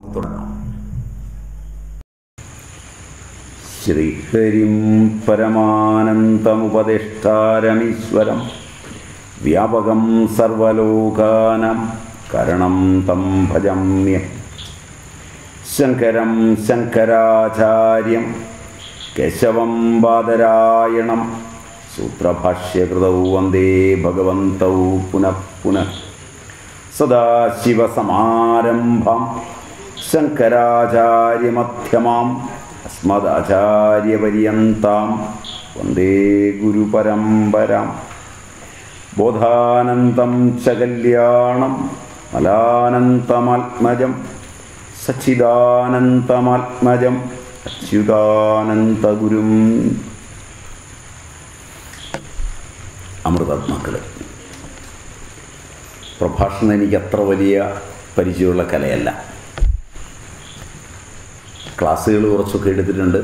തുടങ്ങാം ശ്രീഹരിം പരമാനന്തമുപദേഷ്ടാരമീശ്വരം വ്യാപകം സർവലോകാനം കരണം തം ഭജമ്യ ശങ്കരം ശങ്കരാചാര്യം കേശവം ബാദരായണം സൂത്രഭാഷ്യകൃതൗ വന്ദേ ഭഗവന്തൗ പുനഃ പുനഃ സദാശിവസമാരംഭം ശങ്കരാചാര്യമധ്യമാം അസ്മദാചാര്യപര്യന്താം വന്ദേ ഗുരുപരമ്പരാം ബോധാനന്തം ച കല്യാണം മലാനന്തമാത്മജം സച്ചിദാനന്തമാത്മജം അച്യുതാനന്തഗുരും അമൃതാത്മാക്കളെ പ്രഭാഷണം എനിക്ക് അത്ര വലിയ പരിചയമുള്ള കലയല്ല ക്ലാസ്സുകൾ കുറച്ചൊക്കെ എടുത്തിട്ടുണ്ട്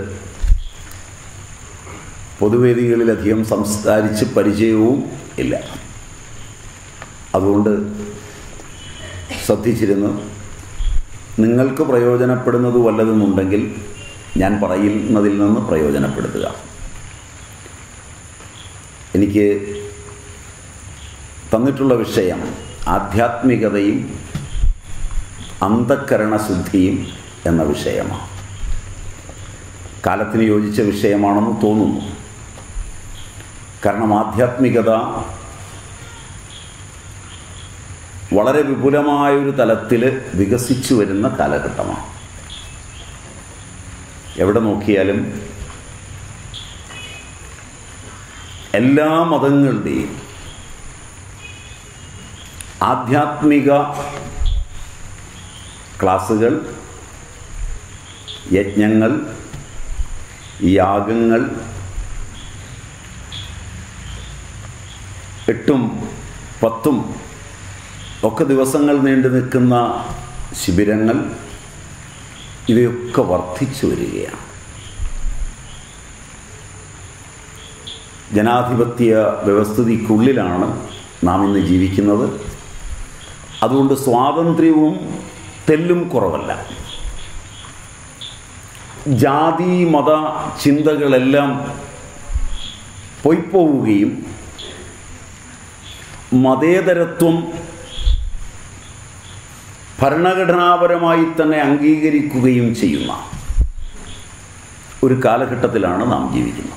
പൊതുവേദികളിലധികം സംസാരിച്ച് പരിചയവും ഇല്ല അതുകൊണ്ട് ശ്രദ്ധിച്ചിരുന്നു നിങ്ങൾക്ക് പ്രയോജനപ്പെടുന്നത് വല്ലതെന്നുണ്ടെങ്കിൽ ഞാൻ പറയുന്നതിൽ നിന്ന് പ്രയോജനപ്പെടുത്തുക എനിക്ക് തന്നിട്ടുള്ള വിഷയം ആധ്യാത്മികതയും അന്ധക്കരണശുദ്ധിയും എന്ന വിഷയമാണ് കാലത്തിന് യോജിച്ച വിഷയമാണെന്ന് തോന്നുന്നു കാരണം ആധ്യാത്മികത വളരെ വിപുലമായൊരു തലത്തിൽ വികസിച്ചു വരുന്ന കാലഘട്ടമാണ് എവിടെ നോക്കിയാലും എല്ലാ മതങ്ങളുടെയും ആധ്യാത്മിക ക്ലാസ്സുകൾ യജ്ഞങ്ങൾ യാഗങ്ങൾ എട്ടും പത്തും ഒക്കെ ദിവസങ്ങൾ നീണ്ടു നിൽക്കുന്ന ശിബിരങ്ങൾ ഇവയൊക്കെ വർദ്ധിച്ചു വരികയാണ് ജനാധിപത്യ വ്യവസ്ഥിതിക്കുള്ളിലാണ് നാം ഇന്ന് ജീവിക്കുന്നത് അതുകൊണ്ട് സ്വാതന്ത്ര്യവും തെല്ലും കുറവല്ല ജാതി മത ചിന്തകളെല്ലാം പൊയ്പോവുകയും മതേതരത്വം ഭരണഘടനാപരമായി തന്നെ അംഗീകരിക്കുകയും ചെയ്യുന്ന ഒരു കാലഘട്ടത്തിലാണ് നാം ജീവിക്കുന്നത്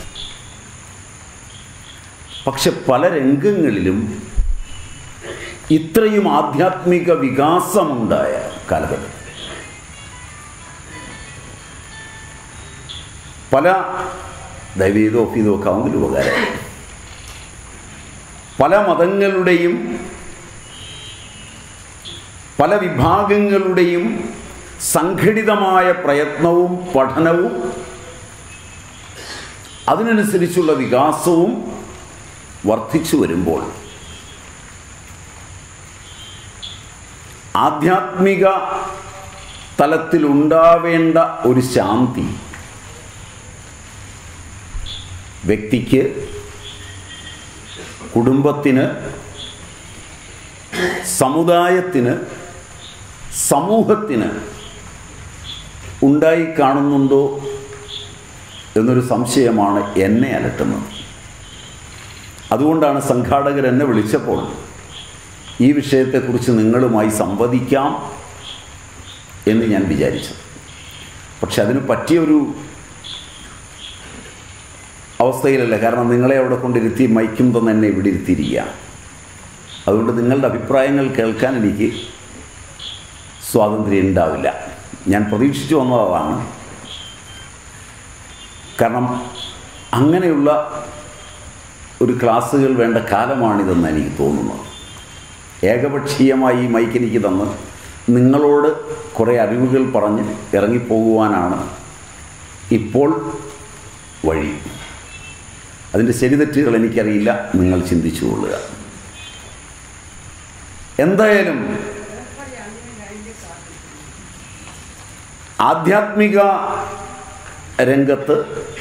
പക്ഷെ പല രംഗങ്ങളിലും ഇത്രയും ആധ്യാത്മിക വികാസമുണ്ടായ കാലഘട്ടം പല ദൈവീതോ ഇതോ ഒക്കെ ആവുമെങ്കിൽ ഉപകാരം പല മതങ്ങളുടെയും പല വിഭാഗങ്ങളുടെയും സംഘടിതമായ പ്രയത്നവും പഠനവും അതിനനുസരിച്ചുള്ള വികാസവും വർദ്ധിച്ചു വരുമ്പോൾ ആധ്യാത്മിക തലത്തിലുണ്ടാവേണ്ട ഒരു ശാന്തി വ്യക്തിക്ക് കുടുംബത്തിന് സമുദായത്തിന് സമൂഹത്തിന് ഉണ്ടായി കാണുന്നുണ്ടോ എന്നൊരു സംശയമാണ് എന്നെ അലട്ടുന്നത് അതുകൊണ്ടാണ് സംഘാടകർ എന്നെ വിളിച്ചപ്പോൾ ഈ വിഷയത്തെക്കുറിച്ച് നിങ്ങളുമായി സംവദിക്കാം എന്ന് ഞാൻ വിചാരിച്ചു പക്ഷെ അതിന് പറ്റിയൊരു അവസ്ഥയിലല്ല കാരണം നിങ്ങളെ അവിടെ കൊണ്ടിരുത്തി മൈക്കും തന്നെ എന്നെ ഇവിടെ ഇരുത്തിയിരിക്കുക അതുകൊണ്ട് നിങ്ങളുടെ അഭിപ്രായങ്ങൾ കേൾക്കാൻ എനിക്ക് സ്വാതന്ത്ര്യം ഉണ്ടാവില്ല ഞാൻ പ്രതീക്ഷിച്ചു വന്നതാണ് കാരണം അങ്ങനെയുള്ള ഒരു ക്ലാസ്സുകൾ വേണ്ട കാലമാണിതെന്ന് എനിക്ക് തോന്നുന്നത് ഏകപക്ഷീയമായി ഈ മൈക്ക് എനിക്ക് തന്ന് നിങ്ങളോട് കുറേ അറിവുകൾ പറഞ്ഞ് ഇറങ്ങിപ്പോകുവാനാണ് ഇപ്പോൾ വഴി അതിൻ്റെ ശരിതെറ്റുകൾ എനിക്കറിയില്ല നിങ്ങൾ ചിന്തിച്ചു കൊള്ളുക എന്തായാലും ആധ്യാത്മിക രംഗത്ത്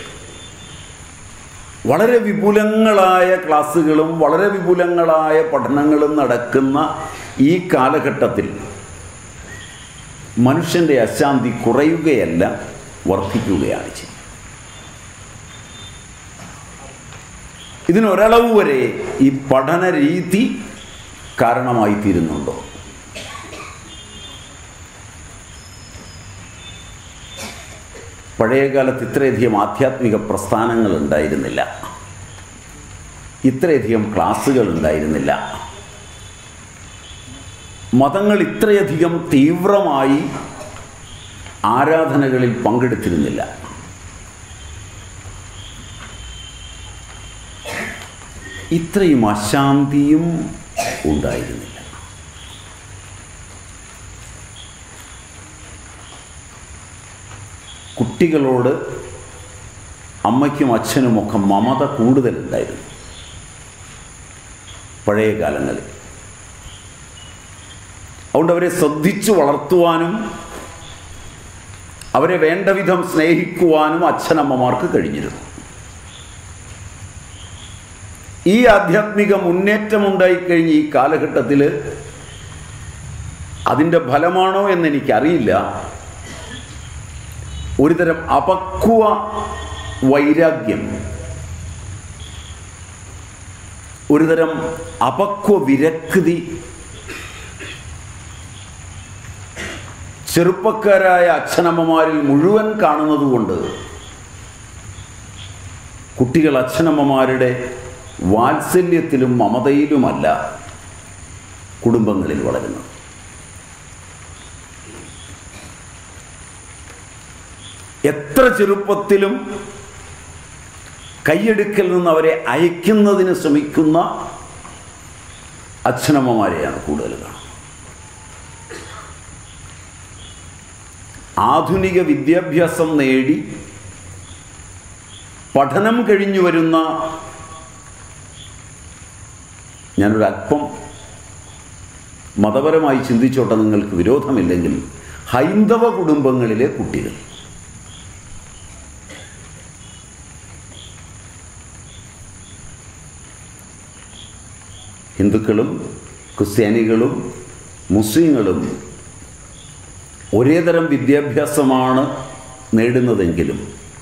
വളരെ വിപുലങ്ങളായ ക്ലാസ്സുകളും വളരെ വിപുലങ്ങളായ പഠനങ്ങളും നടക്കുന്ന ഈ കാലഘട്ടത്തിൽ മനുഷ്യൻ്റെ അശാന്തി കുറയുകയല്ല വർദ്ധിക്കുകയാണ് ചെയ്യുന്നത് ഇതിനൊരളവ് വരെ ഈ പഠന രീതി കാരണമായി തീരുന്നുണ്ടോ പഴയകാലത്ത് ഇത്രയധികം ആധ്യാത്മിക പ്രസ്ഥാനങ്ങൾ ഉണ്ടായിരുന്നില്ല ഇത്രയധികം ക്ലാസ്സുകൾ ഉണ്ടായിരുന്നില്ല മതങ്ങൾ ഇത്രയധികം തീവ്രമായി ആരാധനകളിൽ പങ്കെടുത്തിരുന്നില്ല ഇത്രയും അശാന്തിയും ഉണ്ടായിരുന്നില്ല കുട്ടികളോട് അമ്മയ്ക്കും അച്ഛനുമൊക്കെ മമത കൂടുതലുണ്ടായിരുന്നു പഴയ കാലങ്ങളിൽ അതുകൊണ്ട് അവരെ ശ്രദ്ധിച്ചു വളർത്തുവാനും അവരെ വേണ്ട വിധം സ്നേഹിക്കുവാനും അച്ഛനമ്മമാർക്ക് കഴിഞ്ഞിരുന്നു ഈ ആധ്യാത്മിക മുന്നേറ്റമുണ്ടായിക്കഴിഞ്ഞ ഈ കാലഘട്ടത്തിൽ അതിൻ്റെ ഫലമാണോ എന്ന് എനിക്കറിയില്ല ഒരുതരം അപക്വ വൈരാഗ്യം ഒരുതരം അപക്വ വിരക്തി ചെറുപ്പക്കാരായ അച്ഛനമ്മമാരിൽ മുഴുവൻ കാണുന്നതുകൊണ്ട് കുട്ടികൾ അച്ഛനമ്മമാരുടെ വാത്സല്യത്തിലും മമതയിലുമല്ല കുടുംബങ്ങളിൽ വളരുന്നത് എത്ര ചെറുപ്പത്തിലും കൈയെടുക്കൽ നിന്ന് അവരെ അയക്കുന്നതിന് ശ്രമിക്കുന്ന അച്ഛനമ്മമാരെയാണ് കൂടുതൽ കാണുന്നത് ആധുനിക വിദ്യാഭ്യാസം നേടി പഠനം കഴിഞ്ഞു വരുന്ന ഞാനൊരല്പം മതപരമായി ചിന്തിച്ചോട്ടെ നിങ്ങൾക്ക് വിരോധമില്ലെങ്കിൽ ഹൈന്ദവ കുടുംബങ്ങളിലെ കുട്ടികൾ ഹിന്ദുക്കളും ക്രിസ്ത്യാനികളും മുസ്ലിങ്ങളും ഒരേ തരം വിദ്യാഭ്യാസമാണ് നേടുന്നതെങ്കിലും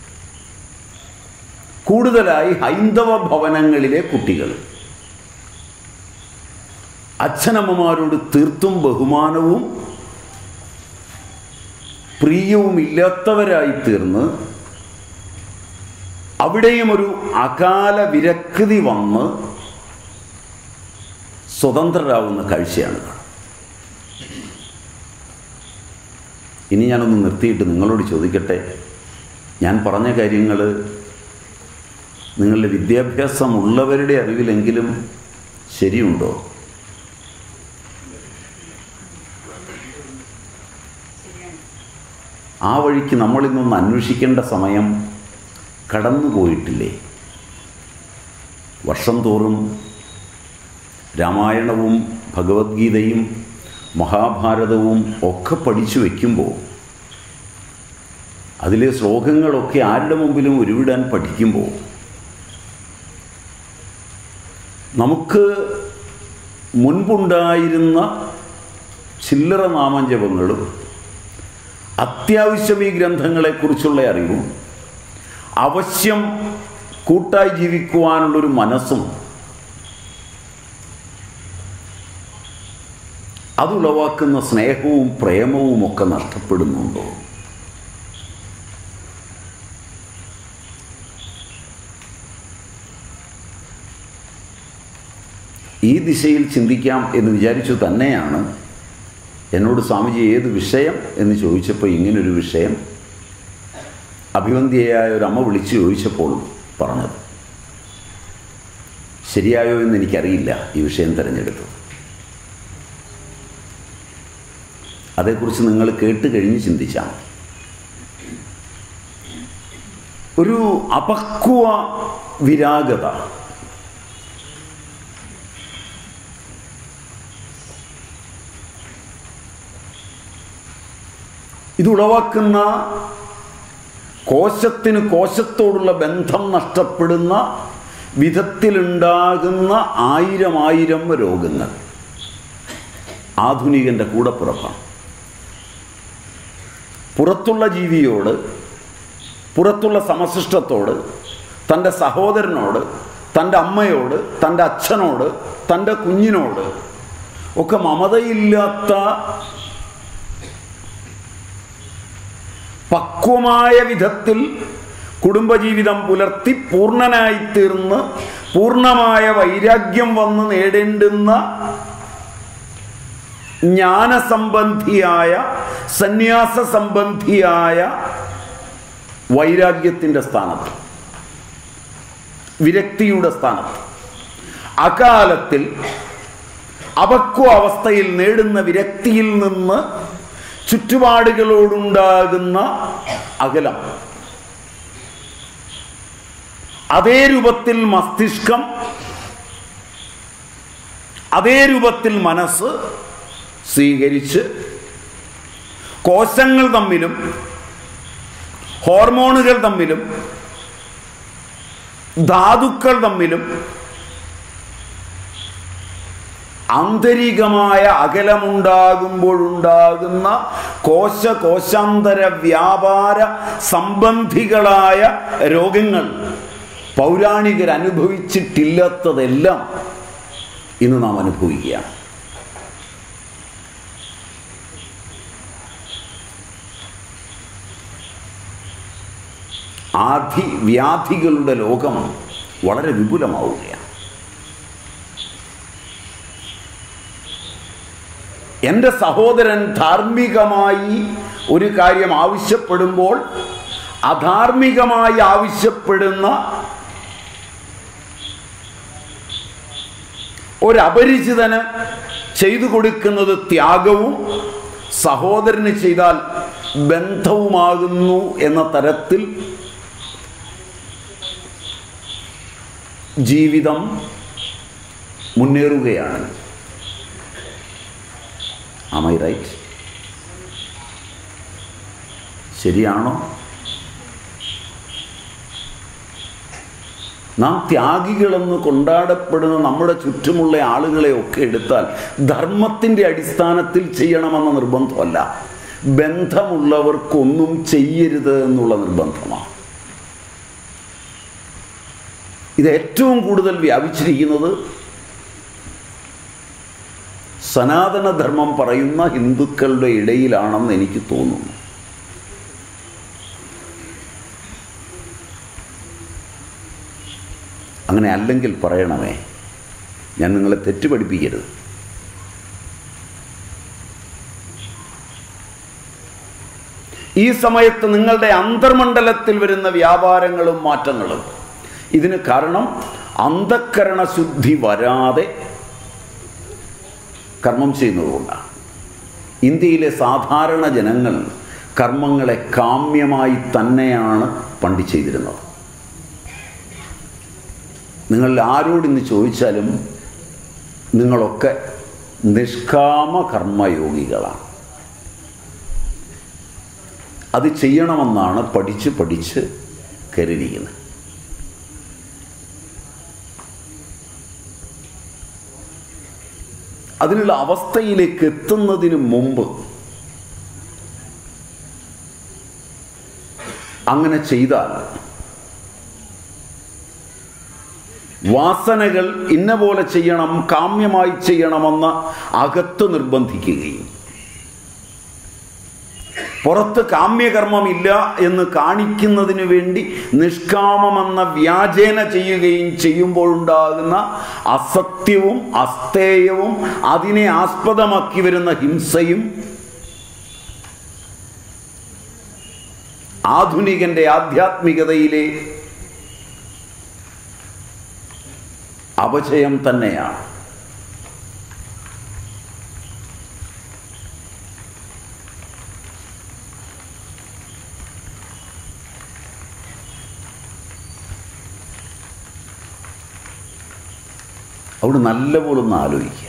കൂടുതലായി ഹൈന്ദവ ഭവനങ്ങളിലെ കുട്ടികൾ അച്ഛനമ്മമാരോട് തീർത്തും ബഹുമാനവും പ്രിയവും ഇല്ലാത്തവരായി തീർന്ന് അവിടെയും ഒരു അകാല വിരക്തി വന്ന് സ്വതന്ത്രരാകുന്ന കാഴ്ചയാണ് കാണുന്നത് ഇനി ഞാനൊന്ന് നിർത്തിയിട്ട് നിങ്ങളോട് ചോദിക്കട്ടെ ഞാൻ പറഞ്ഞ കാര്യങ്ങൾ നിങ്ങളുടെ വിദ്യാഭ്യാസമുള്ളവരുടെ അറിവിലെങ്കിലും ശരിയുണ്ടോ ആ വഴിക്ക് നമ്മളിന്നൊന്ന് അന്വേഷിക്കേണ്ട സമയം കടന്നു പോയിട്ടില്ലേ വർഷം തോറും രാമായണവും ഭഗവത്ഗീതയും മഹാഭാരതവും ഒക്കെ പഠിച്ചു വയ്ക്കുമ്പോൾ അതിലെ ശ്ലോകങ്ങളൊക്കെ ആരുടെ മുമ്പിലും ഉരുവിടാൻ പഠിക്കുമ്പോൾ നമുക്ക് മുൻപുണ്ടായിരുന്ന ചില്ലറ നാമജപങ്ങളും അത്യാവശ്യം ഈ ഗ്രന്ഥങ്ങളെക്കുറിച്ചുള്ള അറിവും അവശ്യം കൂട്ടായി ജീവിക്കുവാനുള്ളൊരു മനസ്സും അതുളവാക്കുന്ന സ്നേഹവും പ്രേമവും ഒക്കെ നഷ്ടപ്പെടുന്നുണ്ടോ ഈ ദിശയിൽ ചിന്തിക്കാം എന്ന് വിചാരിച്ചു തന്നെയാണ് എന്നോട് സ്വാമിജി ഏത് വിഷയം എന്ന് ചോദിച്ചപ്പോൾ ഇങ്ങനൊരു വിഷയം അഭിവന്ധ്യയായ ഒരു അമ്മ വിളിച്ചു ചോദിച്ചപ്പോൾ പറഞ്ഞത് ശരിയായോ എന്ന് എനിക്കറിയില്ല ഈ വിഷയം തിരഞ്ഞെടുത്തത് അതേക്കുറിച്ച് നിങ്ങൾ കേട്ട് കഴിഞ്ഞ് ചിന്തിച്ചാൽ മതി ഒരു അപക്വ വിരാഗത ഇതുളവാക്കുന്ന കോശത്തിന് കോശത്തോടുള്ള ബന്ധം നഷ്ടപ്പെടുന്ന വിധത്തിലുണ്ടാകുന്ന ആയിരം ആയിരം രോഗങ്ങൾ ആധുനികൻ്റെ കൂടപ്പിറപ്പാണ് പുറത്തുള്ള ജീവിയോട് പുറത്തുള്ള സമശിഷ്ടത്തോട് തൻ്റെ സഹോദരനോട് തൻ്റെ അമ്മയോട് തൻ്റെ അച്ഛനോട് തൻ്റെ കുഞ്ഞിനോട് ഒക്കെ മമതയില്ലാത്ത പക്വമായ വിധത്തിൽ കുടുംബജീവിതം പുലർത്തി പൂർണ്ണനായി തീർന്ന് പൂർണ്ണമായ വൈരാഗ്യം വന്ന് നേടേണ്ടുന്ന ജ്ഞാനസംബന്ധിയായ സന്യാസ സംബന്ധിയായ വൈരാഗ്യത്തിൻ്റെ സ്ഥാനത്ത് വിരക്തിയുടെ സ്ഥാനത്ത് അകാലത്തിൽ അപക്വ അവസ്ഥയിൽ നേടുന്ന വിരക്തിയിൽ നിന്ന് ചുറ്റുപാടുകളോടുണ്ടാകുന്ന അകലം അതേ രൂപത്തിൽ മസ്തിഷ്കം അതേ രൂപത്തിൽ മനസ്സ് സ്വീകരിച്ച് കോശങ്ങൾ തമ്മിലും ഹോർമോണുകൾ തമ്മിലും ധാതുക്കൾ തമ്മിലും ആന്തരികമായ അകലമുണ്ടാകുമ്പോഴുണ്ടാകുന്ന കോശ കോശാന്തര വ്യാപാര സംബന്ധികളായ രോഗങ്ങൾ പൗരാണികർ അനുഭവിച്ചിട്ടില്ലാത്തതെല്ലാം ഇന്ന് നാം അനുഭവിക്കുകയാണ് ആധി വ്യാധികളുടെ ലോകം വളരെ വിപുലമാവുകയാണ് എൻ്റെ സഹോദരൻ ധാർമ്മികമായി ഒരു കാര്യം ആവശ്യപ്പെടുമ്പോൾ അധാർമികമായി ആവശ്യപ്പെടുന്ന ഒരപരിചിതന് ചെയ്തു കൊടുക്കുന്നത് ത്യാഗവും സഹോദരന് ചെയ്താൽ ബന്ധവുമാകുന്നു എന്ന തരത്തിൽ ജീവിതം മുന്നേറുകയാണ് ആമൈ റൈറ്റ് ശരിയാണോ നാം ത്യാഗികളെന്ന് കൊണ്ടാടപ്പെടുന്ന നമ്മുടെ ചുറ്റുമുള്ള ആളുകളെയൊക്കെ എടുത്താൽ ധർമ്മത്തിൻ്റെ അടിസ്ഥാനത്തിൽ ചെയ്യണമെന്ന നിർബന്ധമല്ല ബന്ധമുള്ളവർക്കൊന്നും ചെയ്യരുത് എന്നുള്ള നിർബന്ധമാണ് ഇത് ഏറ്റവും കൂടുതൽ വ്യാപിച്ചിരിക്കുന്നത് സനാതനധർമ്മം പറയുന്ന ഹിന്ദുക്കളുടെ ഇടയിലാണെന്ന് എനിക്ക് തോന്നുന്നു അങ്ങനെ അല്ലെങ്കിൽ പറയണമേ ഞാൻ നിങ്ങളെ തെറ്റുപഠിപ്പിക്കരുത് ഈ സമയത്ത് നിങ്ങളുടെ അന്തർമണ്ഡലത്തിൽ വരുന്ന വ്യാപാരങ്ങളും മാറ്റങ്ങളും ഇതിന് കാരണം അന്ധക്കരണ ശുദ്ധി വരാതെ കർമ്മം ചെയ്യുന്നതുകൊണ്ടാണ് ഇന്ത്യയിലെ സാധാരണ ജനങ്ങൾ കർമ്മങ്ങളെ കാമ്യമായി തന്നെയാണ് പണ്ട് ചെയ്തിരുന്നത് നിങ്ങൾ ആരോടിന്ന് ചോദിച്ചാലും നിങ്ങളൊക്കെ നിഷ്കാമ കർമ്മയോഗികളാണ് അത് ചെയ്യണമെന്നാണ് പഠിച്ച് പഠിച്ച് കരുതിയിരിക്കുന്നത് അതിനുള്ള അവസ്ഥയിലേക്ക് എത്തുന്നതിന് മുമ്പ് അങ്ങനെ ചെയ്താൽ വാസനകൾ ഇന്ന പോലെ ചെയ്യണം കാമ്യമായി ചെയ്യണമെന്ന് അകത്ത് നിർബന്ധിക്കുകയും പുറത്ത് കാമ്യകർമ്മമില്ല എന്ന് കാണിക്കുന്നതിന് വേണ്ടി നിഷ്കാമമെന്ന വ്യാജേന ചെയ്യുകയും ചെയ്യുമ്പോഴുണ്ടാകുന്ന അസത്യവും അസ്തേയവും അതിനെ ആസ്പദമാക്കി വരുന്ന ഹിംസയും ആധുനികന്റെ ആധ്യാത്മികതയിലെ അപചയം തന്നെയാണ് അവിടെ നല്ലപോലെ ഒന്ന് ആലോചിക്കുക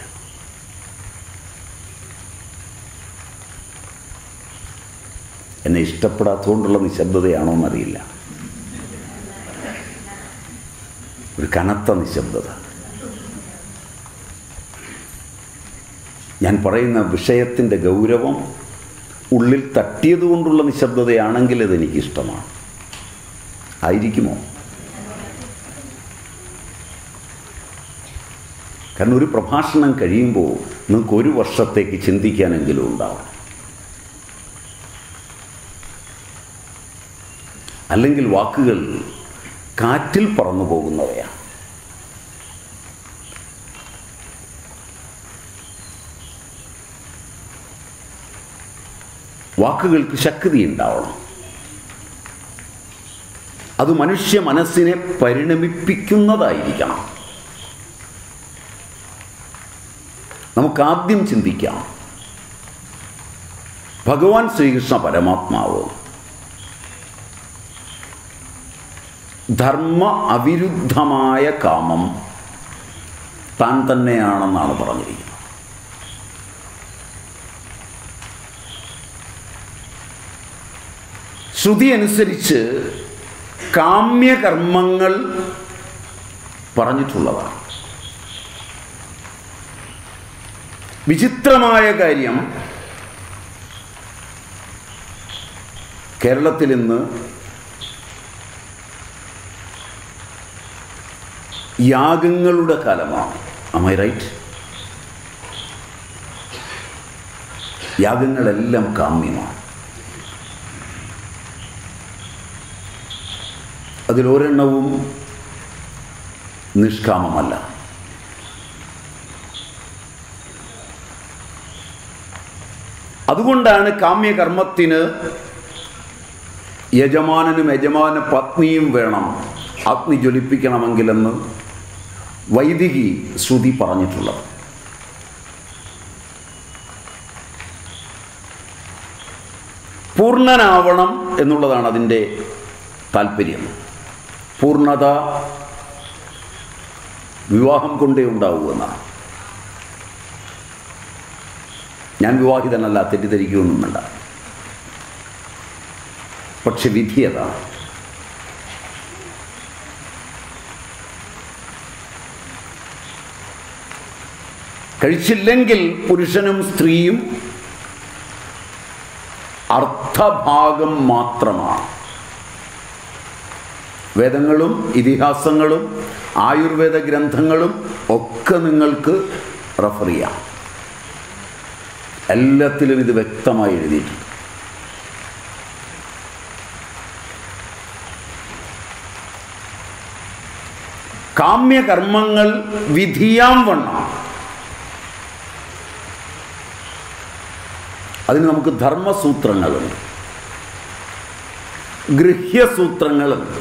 എന്നെ ഇഷ്ടപ്പെടാത്തതുകൊണ്ടുള്ള നിശബ്ദതയാണോ എന്നറിയില്ല ഒരു കനത്ത നിശബ്ദത ഞാൻ പറയുന്ന വിഷയത്തിൻ്റെ ഗൗരവം ഉള്ളിൽ തട്ടിയതുകൊണ്ടുള്ള നിശബ്ദതയാണെങ്കിൽ അതെനിക്കിഷ്ടമാണ് ആയിരിക്കുമോ കാരണം ഒരു പ്രഭാഷണം കഴിയുമ്പോൾ നിങ്ങൾക്ക് ഒരു വർഷത്തേക്ക് ചിന്തിക്കാനെങ്കിലും ഉണ്ടാവും അല്ലെങ്കിൽ വാക്കുകൾ കാറ്റിൽ പറന്നു പോകുന്നവയാണ് വാക്കുകൾക്ക് ശക്തി ഉണ്ടാവണം അത് മനുഷ്യ മനസ്സിനെ പരിണമിപ്പിക്കുന്നതായിരിക്കണം നമുക്കാദ്യം ചിന്തിക്കാം ഭഗവാൻ ശ്രീകൃഷ്ണ പരമാത്മാവ് ധർമ്മ അവിരുദ്ധമായ കാമം താൻ തന്നെയാണെന്നാണ് പറഞ്ഞിരിക്കുന്നത് ശ്രുതി അനുസരിച്ച് കാമ്യകർമ്മങ്ങൾ പറഞ്ഞിട്ടുള്ളതാണ് വിചിത്രമായ കാര്യം കേരളത്തിൽ ഇന്ന് യാഗങ്ങളുടെ കാലമാണ് അമൈ റൈറ്റ് യാഗങ്ങളെല്ലാം കാമ്യമാണ് അതിലൊരെണ്ണവും നിഷ്കാമമല്ല അതുകൊണ്ടാണ് കാമ്യകർമ്മത്തിന് യജമാനനും യജമാന പത്നിയും വേണം അഗ്നി ജ്വലിപ്പിക്കണമെങ്കിലെന്ന് വൈദികി ശ്രുതി പറഞ്ഞിട്ടുള്ളത് പൂർണ്ണനാവണം എന്നുള്ളതാണ് അതിൻ്റെ താല്പര്യം പൂർണ്ണത വിവാഹം കൊണ്ടേ ഉണ്ടാവൂ എന്നാണ് ഞാൻ വിവാഹിതനല്ല തെറ്റിദ്ധരിക്കുകയൊന്നും വേണ്ട പക്ഷെ വിധി അതാണ് കഴിച്ചില്ലെങ്കിൽ പുരുഷനും സ്ത്രീയും അർത്ഥഭാഗം മാത്രമാണ് വേദങ്ങളും ഇതിഹാസങ്ങളും ആയുർവേദ ഗ്രന്ഥങ്ങളും ഒക്കെ നിങ്ങൾക്ക് റെഫർ ചെയ്യാം എല്ലാത്തിലും ഇത് വ്യക്തമായി എഴുതിയിട്ടുണ്ട് കാമ്യകർമ്മങ്ങൾ വിധിയാം വണ്ണം അതിന് നമുക്ക് ധർമ്മസൂത്രങ്ങളുണ്ട് ഗൃഹ്യസൂത്രങ്ങളുണ്ട്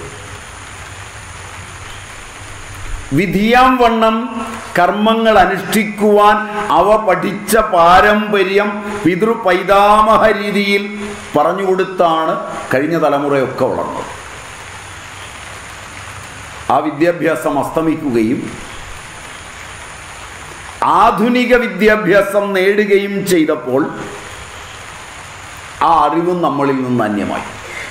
വിധിയാം വണ്ണം കർമ്മങ്ങൾ അനുഷ്ഠിക്കുവാൻ അവ പഠിച്ച പാരമ്പര്യം പിതൃപൈതാമഹ രീതിയിൽ പറഞ്ഞുകൊടുത്താണ് കഴിഞ്ഞ തലമുറയൊക്കെ വളർന്നത് ആ വിദ്യാഭ്യാസം അസ്തമിക്കുകയും ആധുനിക വിദ്യാഭ്യാസം നേടുകയും ചെയ്തപ്പോൾ ആ അറിവും നമ്മളിൽ നിന്ന് അന്യമായി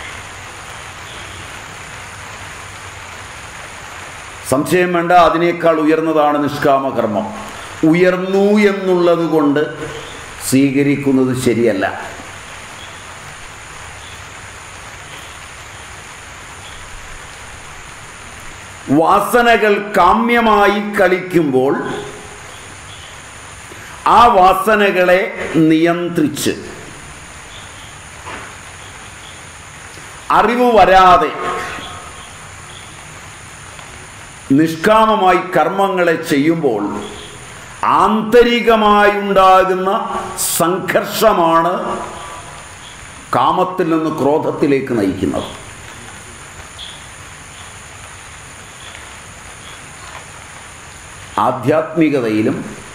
സംശയം വേണ്ട അതിനേക്കാൾ ഉയർന്നതാണ് നിഷ്കാമകർമ്മം ഉയർന്നു എന്നുള്ളത് കൊണ്ട് സ്വീകരിക്കുന്നത് ശരിയല്ല വാസനകൾ കാമ്യമായി കളിക്കുമ്പോൾ ആ വാസനകളെ നിയന്ത്രിച്ച് അറിവ് വരാതെ നിഷ്കാമമായി കർമ്മങ്ങളെ ചെയ്യുമ്പോൾ ആന്തരികമായുണ്ടാകുന്ന സംഘർഷമാണ് കാമത്തിൽ നിന്ന് ക്രോധത്തിലേക്ക് നയിക്കുന്നത് ആധ്യാത്മികതയിലും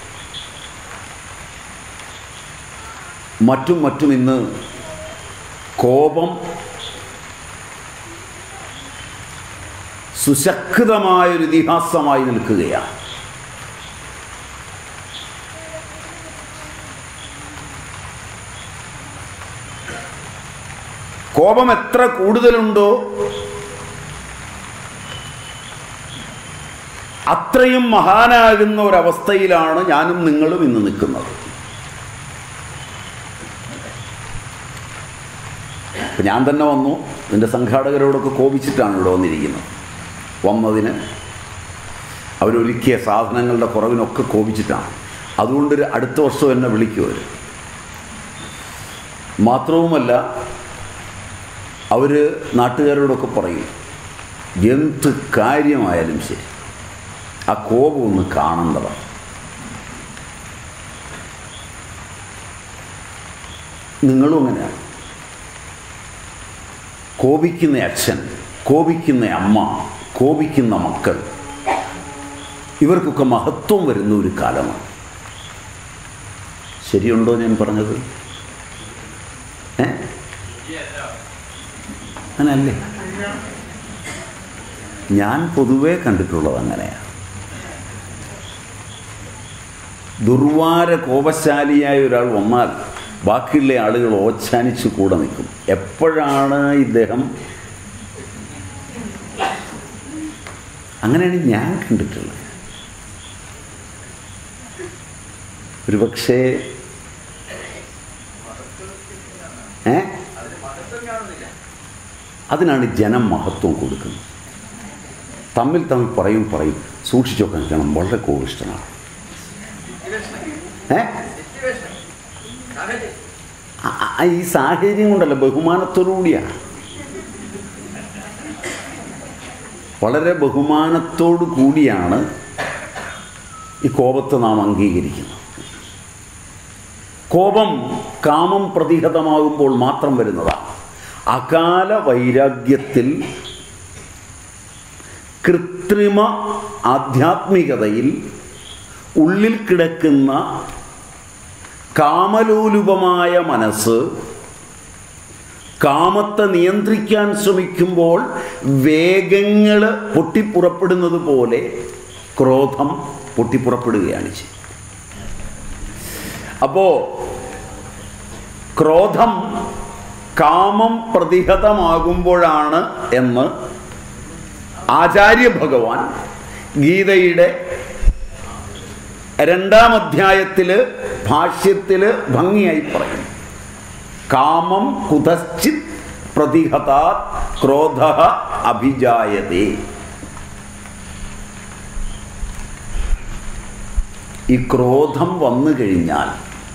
മറ്റും മറ്റും ഇന്ന് കോപം സുശക്തമായൊരു ഇതിഹാസമായി നിൽക്കുകയാണ് കോപം എത്ര കൂടുതലുണ്ടോ അത്രയും മഹാനാകുന്ന ഒരവസ്ഥയിലാണ് ഞാനും നിങ്ങളും ഇന്ന് നിൽക്കുന്നത് അപ്പം ഞാൻ തന്നെ വന്നു ഇതിൻ്റെ സംഘാടകരോടൊക്കെ കോപിച്ചിട്ടാണ് ഇവിടെ വന്നിരിക്കുന്നത് വന്നതിന് അവരൊരുക്കിയ സാധനങ്ങളുടെ കുറവിനൊക്കെ കോപിച്ചിട്ടാണ് അതുകൊണ്ട് ഒരു അടുത്ത വർഷം എന്നെ വിളിക്കും അവർ മാത്രവുമല്ല അവർ നാട്ടുകാരോടൊക്കെ പറയും എന്ത് കാര്യമായാലും ശരി ആ കോപം ഒന്ന് കാണേണ്ടതാണ് നിങ്ങളും അങ്ങനെയാണ് കോപിക്കുന്ന അച്ഛൻ കോപിക്കുന്ന അമ്മ കോപിക്കുന്ന മക്കൾ ഇവർക്കൊക്കെ മഹത്വം വരുന്ന ഒരു കാലമാണ് ശരിയുണ്ടോ ഞാൻ പറഞ്ഞത് ഏ അങ്ങനല്ലേ ഞാൻ പൊതുവേ കണ്ടിട്ടുള്ളത് അങ്ങനെയാണ് ദുർവാര കോപശാലിയായ ഒരാൾ വന്നാൽ ബാക്കിയുള്ള ആളുകൾ ഓച്ചാനിച്ച് കൂടെ നിൽക്കും എപ്പോഴാണ് ഇദ്ദേഹം അങ്ങനെയാണ് ഞാൻ കണ്ടിട്ടുള്ളത് ഒരു പക്ഷേ ഏ അതിനാണ് ജനം മഹത്വം കൊടുക്കുന്നത് തമ്മിൽ തമ്മിൽ പറയും പറയും സൂക്ഷിച്ചൊക്കെ നിൽക്കണം വളരെ കോപിഷ്ടനാണ് ഏ ആ- ആ- ഈ സാഹചര്യം കൊണ്ടല്ല ബഹുമാനത്തോടുകൂടിയാണ് വളരെ ബഹുമാനത്തോടു കൂടിയാണ് ഈ കോപത്തെ നാം അംഗീകരിക്കുന്നത് കോപം കാമം പ്രതിഹതമാകുമ്പോൾ മാത്രം വരുന്നതാണ് അകാല വൈരാഗ്യത്തിൽ കൃത്രിമ ആധ്യാത്മികതയിൽ ഉള്ളിൽ കിടക്കുന്ന കാമലോലുപമായ മനസ്സ് കാമത്തെ നിയന്ത്രിക്കാൻ ശ്രമിക്കുമ്പോൾ വേഗങ്ങൾ പൊട്ടിപ്പുറപ്പെടുന്നത് പോലെ ക്രോധം പൊട്ടിപ്പുറപ്പെടുകയാണ് ചെയ്യുന്നത് അപ്പോൾ ക്രോധം കാമം പ്രതിഹതമാകുമ്പോഴാണ് എന്ന് ആചാര്യ ഭഗവാൻ ഗീതയുടെ രണ്ടാം അധ്യായത്തിൽ ഭാഷ്യത്തിൽ ഭംഗിയായി പറയും കാമം കുതശ്ചിത് പ്രതിഹത ക്രോധ അഭിജായതേ ഈ ക്രോധം വന്നു കഴിഞ്ഞാൽ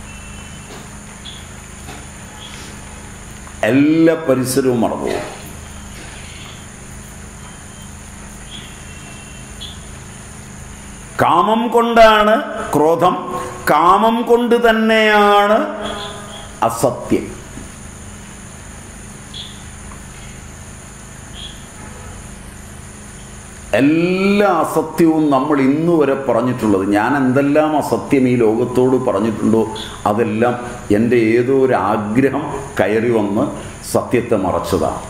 എല്ലാ പരിസരവും മറന്നു പോകും. കാമം കൊണ്ടാണ് ക്രോധം കാമം കൊണ്ട് തന്നെയാണ് അസത്യം എല്ലാ അസത്യവും നമ്മൾ ഇന്നു വരെ പറഞ്ഞിട്ടുള്ളത് ഞാൻ എന്തെല്ലാം അസത്യം ഈ ലോകത്തോട് പറഞ്ഞിട്ടുണ്ടോ അതെല്ലാം എൻ്റെ ഏതോ ഒരു ആഗ്രഹം കയറി വന്ന് സത്യത്തെ മറച്ചതാണ്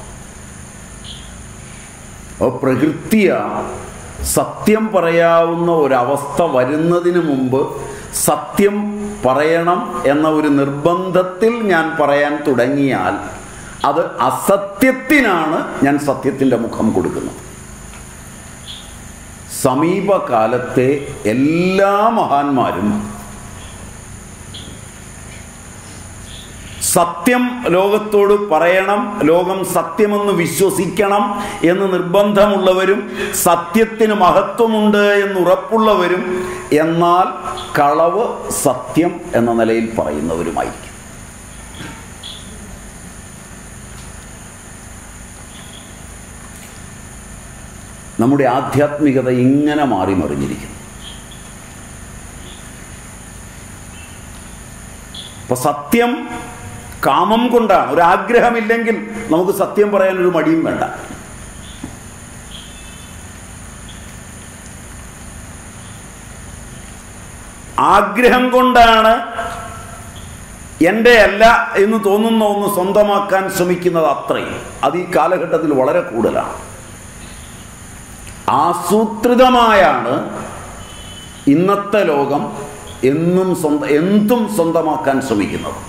അപ്പോൾ പ്രകൃതിയ സത്യം പറയാവുന്ന ഒരവസ്ഥ വരുന്നതിന് മുമ്പ് സത്യം പറയണം എന്ന ഒരു നിർബന്ധത്തിൽ ഞാൻ പറയാൻ തുടങ്ങിയാൽ അത് അസത്യത്തിനാണ് ഞാൻ സത്യത്തിൻ്റെ മുഖം കൊടുക്കുന്നത് സമീപകാലത്തെ എല്ലാ മഹാന്മാരും സത്യം ലോകത്തോട് പറയണം ലോകം സത്യമെന്ന് വിശ്വസിക്കണം എന്ന് നിർബന്ധമുള്ളവരും സത്യത്തിന് മഹത്വമുണ്ട് എന്ന് ഉറപ്പുള്ളവരും എന്നാൽ കളവ് സത്യം എന്ന നിലയിൽ പറയുന്നവരുമായിരിക്കും നമ്മുടെ ആധ്യാത്മികത ഇങ്ങനെ മാറി മറിഞ്ഞിരിക്കുന്നു അപ്പൊ സത്യം കാമം കൊണ്ടാണ് ഒരു ആഗ്രഹമില്ലെങ്കിൽ നമുക്ക് സത്യം പറയാൻ ഒരു മടിയും വേണ്ട ആഗ്രഹം കൊണ്ടാണ് എൻ്റെ അല്ല എന്ന് തോന്നുന്ന ഒന്ന് സ്വന്തമാക്കാൻ ശ്രമിക്കുന്നത് അത്രയും അത് ഈ കാലഘട്ടത്തിൽ വളരെ കൂടുതലാണ് ആസൂത്രിതമായാണ് ഇന്നത്തെ ലോകം എന്നും സ്വന്തം എന്തും സ്വന്തമാക്കാൻ ശ്രമിക്കുന്നത്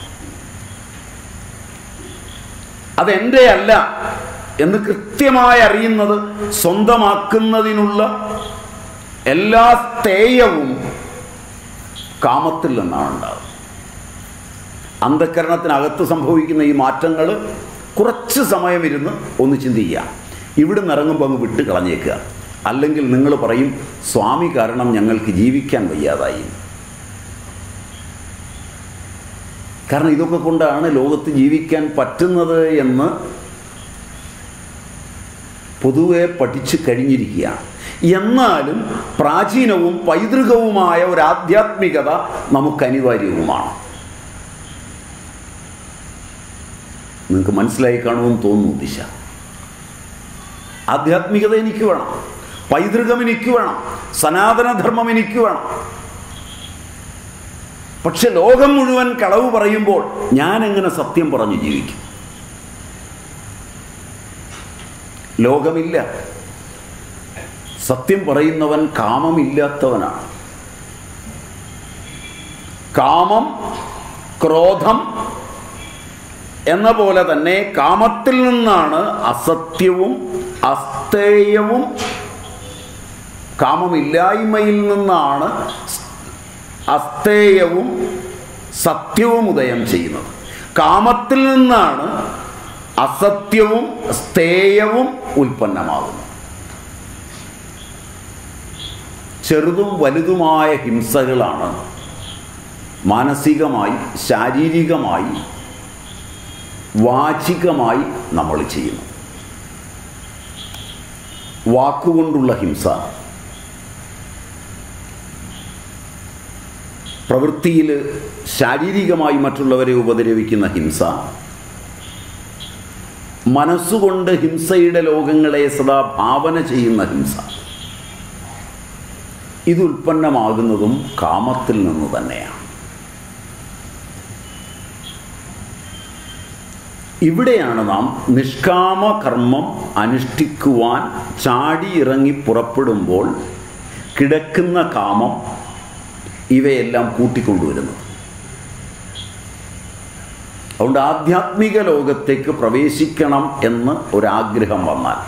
അതെൻ്റെ അല്ല എന്ന് കൃത്യമായി അറിയുന്നത് സ്വന്തമാക്കുന്നതിനുള്ള എല്ലാ സ്ഥേയവും കാമത്തിൽ നിന്നാണ് ഉണ്ടാകുന്നത് അന്ധകരണത്തിനകത്ത് സംഭവിക്കുന്ന ഈ മാറ്റങ്ങൾ കുറച്ച് സമയം ഇരുന്ന് ഒന്ന് ചിന്തിക്കുക ഇവിടുന്ന് ഇറങ്ങുമ്പോൾ അങ്ങ് വിട്ട് കളഞ്ഞേക്കുക അല്ലെങ്കിൽ നിങ്ങൾ പറയും സ്വാമി കാരണം ഞങ്ങൾക്ക് ജീവിക്കാൻ വയ്യാതായി കാരണം ഇതൊക്കെ കൊണ്ടാണ് ലോകത്ത് ജീവിക്കാൻ പറ്റുന്നത് എന്ന് പൊതുവെ പഠിച്ചു കഴിഞ്ഞിരിക്കുകയാണ് എന്നാലും പ്രാചീനവും പൈതൃകവുമായ ഒരു ആധ്യാത്മികത നമുക്ക് അനിവാര്യവുമാണ് നിങ്ങൾക്ക് മനസ്സിലായി കാണുമെന്ന് തോന്നുന്നു ദിശ ആധ്യാത്മികത എനിക്ക് വേണം പൈതൃകം എനിക്ക് വേണം സനാതനധർമ്മം എനിക്ക് വേണം പക്ഷെ ലോകം മുഴുവൻ കളവ് പറയുമ്പോൾ ഞാൻ എങ്ങനെ സത്യം പറഞ്ഞു ജീവിക്കും ലോകമില്ല സത്യം പറയുന്നവൻ കാമമില്ലാത്തവനാണ് കാമം ക്രോധം എന്ന പോലെ തന്നെ കാമത്തിൽ നിന്നാണ് അസത്യവും അസ്തേയവും കാമമില്ലായ്മയിൽ നിന്നാണ് അസ്തേയവും സത്യവും ഉദയം ചെയ്യുന്നത് കാമത്തിൽ നിന്നാണ് അസത്യവും സ്തേയവും ഉൽപ്പന്നമാകുന്നത് ചെറുതും വലുതുമായ ഹിംസകളാണ് മാനസികമായി ശാരീരികമായി വാചികമായി നമ്മൾ ചെയ്യുന്നു വാക്കുകൊണ്ടുള്ള ഹിംസ പ്രവൃത്തിയിൽ ശാരീരികമായി മറ്റുള്ളവരെ ഉപദ്രവിക്കുന്ന ഹിംസ മനസ്സുകൊണ്ട് ഹിംസയുടെ ലോകങ്ങളെ സദാ ഭാവന ചെയ്യുന്ന ഹിംസ ഇത് ഉൽപ്പന്നമാകുന്നതും കാമത്തിൽ നിന്ന് തന്നെയാണ് ഇവിടെയാണ് നാം നിഷ്കാമ കർമ്മം അനുഷ്ഠിക്കുവാൻ ചാടി ഇറങ്ങി പുറപ്പെടുമ്പോൾ കിടക്കുന്ന കാമം ഇവയെല്ലാം കൂട്ടിക്കൊണ്ടുവരുന്നത് അതുകൊണ്ട് ആധ്യാത്മിക ലോകത്തേക്ക് പ്രവേശിക്കണം എന്ന് ഒരാഗ്രഹം വന്നാൽ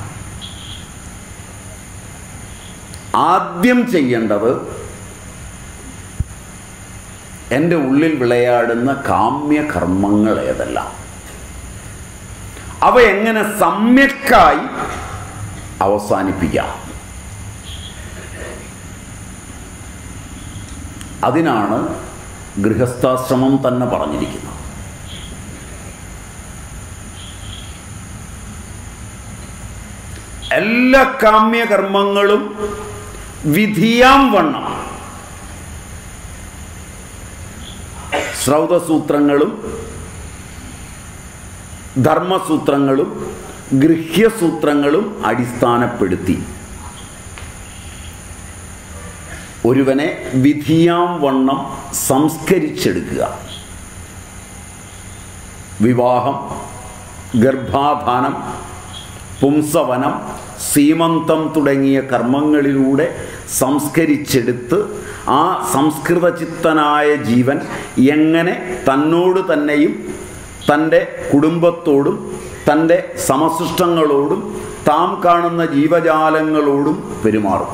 ആദ്യം ചെയ്യേണ്ടത് എൻ്റെ ഉള്ളിൽ വിളയാടുന്ന കാമ്യകർമ്മങ്ങൾ ഏതെല്ലാം അവ എങ്ങനെ സമ്യക്കായി അവസാനിപ്പിക്കാം അതിനാണ് ഗൃഹസ്ഥാശ്രമം തന്നെ പറഞ്ഞിരിക്കുന്നത് എല്ലാ കാമ്യകർമ്മങ്ങളും വിധിയാം വണ്ണം ശ്രൗതസൂത്രങ്ങളും ധർമ്മസൂത്രങ്ങളും ഗൃഹ്യസൂത്രങ്ങളും അടിസ്ഥാനപ്പെടുത്തി ഒരുവനെ വിധിയാം വണ്ണം സംസ്കരിച്ചെടുക്കുക വിവാഹം ഗർഭാധാനം പുംസവനം സീമന്തം തുടങ്ങിയ കർമ്മങ്ങളിലൂടെ സംസ്കരിച്ചെടുത്ത് ആ സംസ്കൃതചിത്തനായ ജീവൻ എങ്ങനെ തന്നോട് തന്നെയും തൻ്റെ കുടുംബത്തോടും തൻ്റെ സമസൃഷ്ടങ്ങളോടും താം കാണുന്ന ജീവജാലങ്ങളോടും പെരുമാറും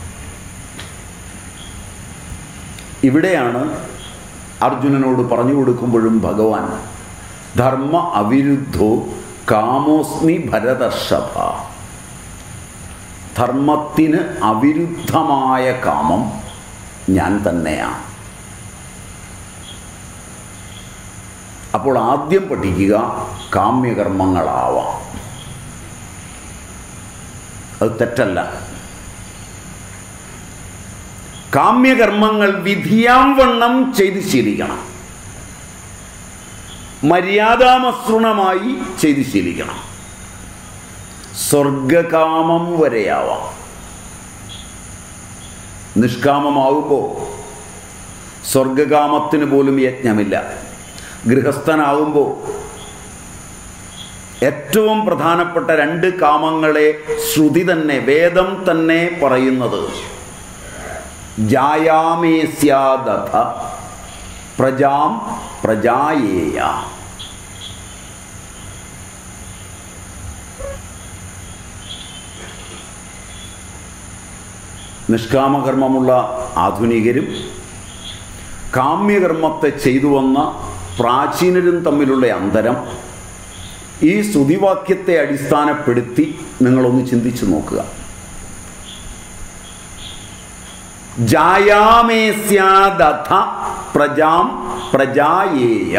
ഇവിടെയാണ് അർജുനനോട് പറഞ്ഞു കൊടുക്കുമ്പോഴും ഭഗവാൻ ധർമ്മ അവിരുദ്ധോ കാമോസ്മി ഭരതർഷഭ ധർമ്മത്തിന് അവിരുദ്ധമായ കാമം ഞാൻ തന്നെയാണ് അപ്പോൾ ആദ്യം പഠിക്കുക കാമ്യകർമ്മങ്ങളാവാം അത് തെറ്റല്ല കാമ്യകർമ്മങ്ങൾ വിധിയാം വണ്ണം ചെയ്ത് ശീലിക്കണം മര്യാദാമസൃണമായി ചെയ്ത് ശീലിക്കണം സ്വർഗകാമം വരെയാവാം നിഷ്കാമമാവുമ്പോൾ സ്വർഗകാമത്തിന് പോലും യജ്ഞമില്ല ഗൃഹസ്ഥനാവുമ്പോൾ ഏറ്റവും പ്രധാനപ്പെട്ട രണ്ട് കാമങ്ങളെ ശ്രുതി തന്നെ വേദം തന്നെ പറയുന്നത് ജായാമേസ്യാദഥ പ്രജാം പ്രജായേയ നിഷ്കാമകർമ്മമുള്ള ആധുനികരും കാമ്യകർമ്മത്തെ ചെയ്തു വന്ന പ്രാചീനരും തമ്മിലുള്ള അന്തരം ഈ സ്തുതിവാക്യത്തെ അടിസ്ഥാനപ്പെടുത്തി നിങ്ങളൊന്ന് ചിന്തിച്ചു നോക്കുക ജായാമേസ്യാദഥ പ്രജാം പ്രജായേയ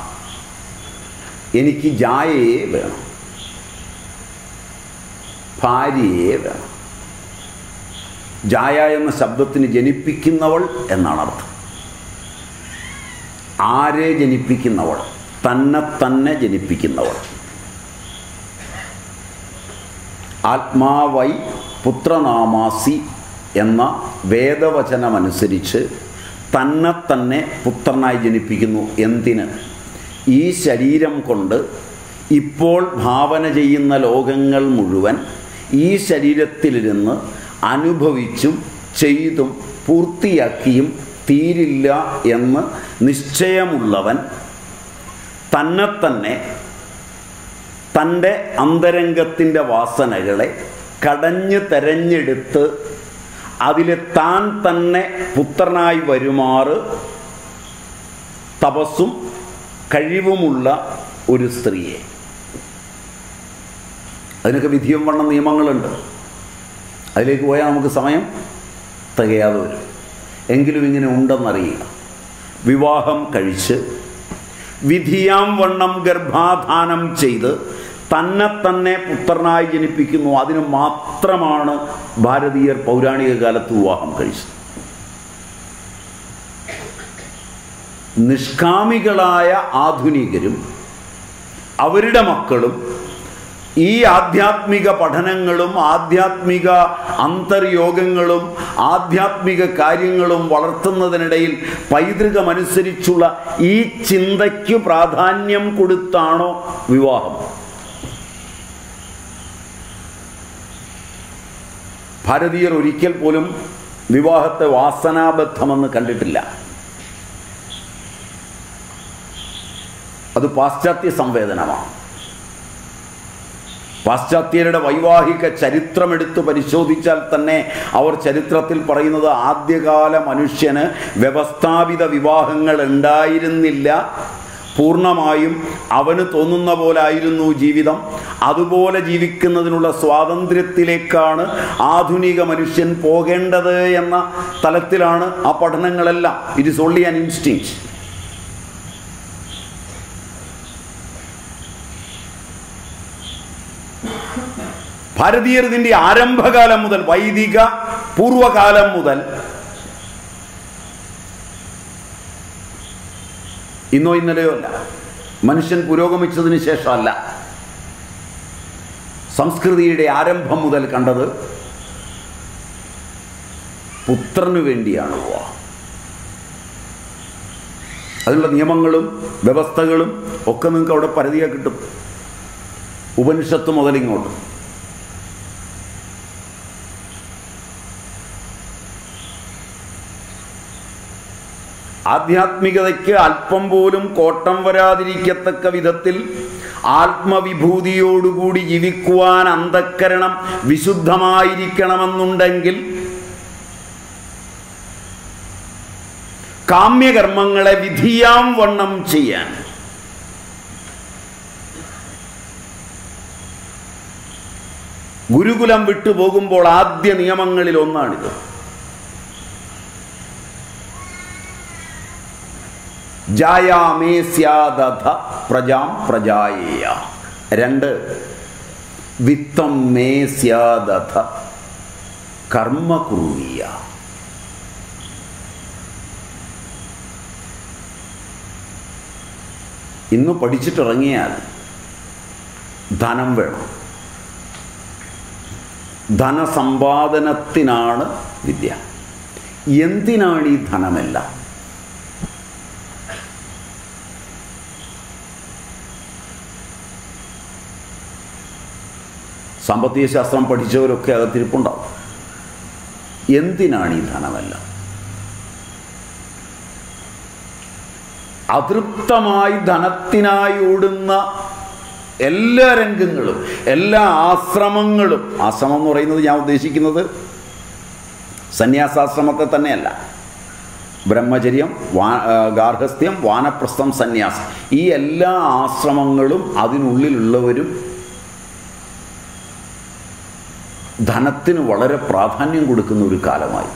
എനിക്ക് ജായയെ വേണം ഭാര്യയെ വേണം ജായ എന്ന ശബ്ദത്തിന് ജനിപ്പിക്കുന്നവൾ എന്നാണ് അർത്ഥം ആരെ ജനിപ്പിക്കുന്നവൾ തന്നെ തന്നെ ജനിപ്പിക്കുന്നവൾ ആത്മാവൈ പുത്രനാമാസി എന്ന വേദവചനമനുസരിച്ച് തന്നെ തന്നെ പുത്രനായി ജനിപ്പിക്കുന്നു എന്തിന് ഈ ശരീരം കൊണ്ട് ഇപ്പോൾ ഭാവന ചെയ്യുന്ന ലോകങ്ങൾ മുഴുവൻ ഈ ശരീരത്തിലിരുന്ന് അനുഭവിച്ചും ചെയ്തും പൂർത്തിയാക്കിയും തീരില്ല എന്ന് നിശ്ചയമുള്ളവൻ തന്നെ തന്നെ തൻ്റെ അന്തരംഗത്തിൻ്റെ വാസനകളെ കടഞ്ഞ് തെരഞ്ഞെടുത്ത് അതിലെ താൻ തന്നെ പുത്രനായി വരുമാറ് തപസ്സും കഴിവുമുള്ള ഒരു സ്ത്രീയെ അതിനൊക്കെ വിധിയും വണ്ണ നിയമങ്ങളുണ്ട് അതിലേക്ക് പോയാൽ നമുക്ക് സമയം തികയാതെ വരും എങ്കിലും ഇങ്ങനെ ഉണ്ടെന്നറിയുക വിവാഹം കഴിച്ച് വിധിയാം വണ്ണം ഗർഭാധാനം ചെയ്ത് തന്നെ തന്നെ പുത്രനായി ജനിപ്പിക്കുന്നു അതിന് മാത്രമാണ് ഭാരതീയർ പൗരാണിക കാലത്ത് വിവാഹം കഴിച്ചത് നിഷ്കാമികളായ ആധുനികരും അവരുടെ മക്കളും ഈ ആധ്യാത്മിക പഠനങ്ങളും ആധ്യാത്മിക അന്തർയോഗങ്ങളും ആധ്യാത്മിക കാര്യങ്ങളും വളർത്തുന്നതിനിടയിൽ പൈതൃകമനുസരിച്ചുള്ള ഈ ചിന്തയ്ക്ക് പ്രാധാന്യം കൊടുത്താണോ വിവാഹം ഭാരതീയർ ഒരിക്കൽ പോലും വിവാഹത്തെ വാസനാബദ്ധമെന്ന് കണ്ടിട്ടില്ല അത് പാശ്ചാത്യ സംവേദനമാണ് പാശ്ചാത്യരുടെ വൈവാഹിക ചരിത്രമെടുത്ത് പരിശോധിച്ചാൽ തന്നെ അവർ ചരിത്രത്തിൽ പറയുന്നത് ആദ്യകാല മനുഷ്യന് വ്യവസ്ഥാപിത വിവാഹങ്ങൾ ഉണ്ടായിരുന്നില്ല പൂർണ്ണമായും അവന് തോന്നുന്ന പോലായിരുന്നു ജീവിതം അതുപോലെ ജീവിക്കുന്നതിനുള്ള സ്വാതന്ത്ര്യത്തിലേക്കാണ് ആധുനിക മനുഷ്യൻ പോകേണ്ടത് എന്ന തലത്തിലാണ് ആ പഠനങ്ങളെല്ലാം it is only an instincts ഭാരതീയർ ഇതിൻ്റെ ആരംഭകാലം മുതൽ വൈദിക പൂർവകാലം മുതൽ ഇന്നോ ഇന്നലെയോ അല്ല മനുഷ്യൻ പുരോഗമിച്ചതിന് ശേഷമല്ല സംസ്കൃതിയുടെ ആരംഭം മുതൽ കണ്ടത് പുത്രനു വേണ്ടിയാണ് വിവാഹം അതിനുള്ള നിയമങ്ങളും വ്യവസ്ഥകളും ഒക്കെ നിങ്ങൾക്ക് അവിടെ പരതിയാ കിട്ടും ഉപനിഷത്ത് മുതലിങ്ങോട്ട് ആധ്യാത്മികതയ്ക്ക് അല്പം പോലും കോട്ടം വരാതിരിക്കത്തക്ക വിധത്തിൽ ആത്മവിഭൂതിയോടുകൂടി ജീവിക്കുവാൻ അന്ധക്കരണം വിശുദ്ധമായിരിക്കണമെന്നുണ്ടെങ്കിൽ കാമ്യകർമ്മങ്ങളെ വിധിയാം വണ്ണം ചെയ്യാൻ ഗുരുകുലം വിട്ടുപോകുമ്പോൾ ആദ്യ നിയമങ്ങളിൽ ഒന്നാണിത് ജായാമേ സ്യാദഥ പ്രജാം പ്രജായേയ രണ്ട് വിത്തം മേ സ്യാദഥ കർമ്മ കുറുവീയ ഇന്ന് പഠിച്ചിട്ടിറങ്ങിയാൽ ധനം വേണം ധനസമ്പാദനത്തിനാണ് വിദ്യ എന്തിനാണ് ഈ ധനമെല്ലാം സാമ്പത്തിക ശാസ്ത്രം പഠിച്ചവരൊക്കെ അകത്തിരിപ്പുണ്ടാവും എന്തിനാണ് ഈ ധനമെല്ലാം അതൃപ്തമായി ധനത്തിനായി ഓടുന്ന എല്ലാ രംഗങ്ങളും എല്ലാ ആശ്രമങ്ങളും ആശ്രമം എന്ന് പറയുന്നത് ഞാൻ ഉദ്ദേശിക്കുന്നത് സന്യാസാശ്രമത്തെ തന്നെയല്ല ബ്രഹ്മചര്യം വാ ആ, ഗാർഹസ്ഥ്യം വാനപ്രസ്ഥം സന്യാസം ഈ എല്ലാ ആശ്രമങ്ങളും അതിനുള്ളിലുള്ളവരും ധനത്തിന് വളരെ പ്രാധാന്യം കൊടുക്കുന്ന ഒരു കാലമായി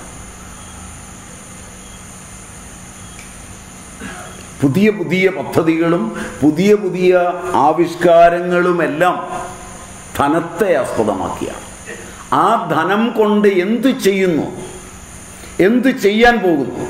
പുതിയ പുതിയ പദ്ധതികളും പുതിയ പുതിയ ആവിഷ്കാരങ്ങളുമെല്ലാം ധനത്തെ ആസ്പദമാക്കിയാണ് ആ ധനം കൊണ്ട് എന്ത് ചെയ്യുന്നു എന്ത് ചെയ്യാൻ പോകുന്നു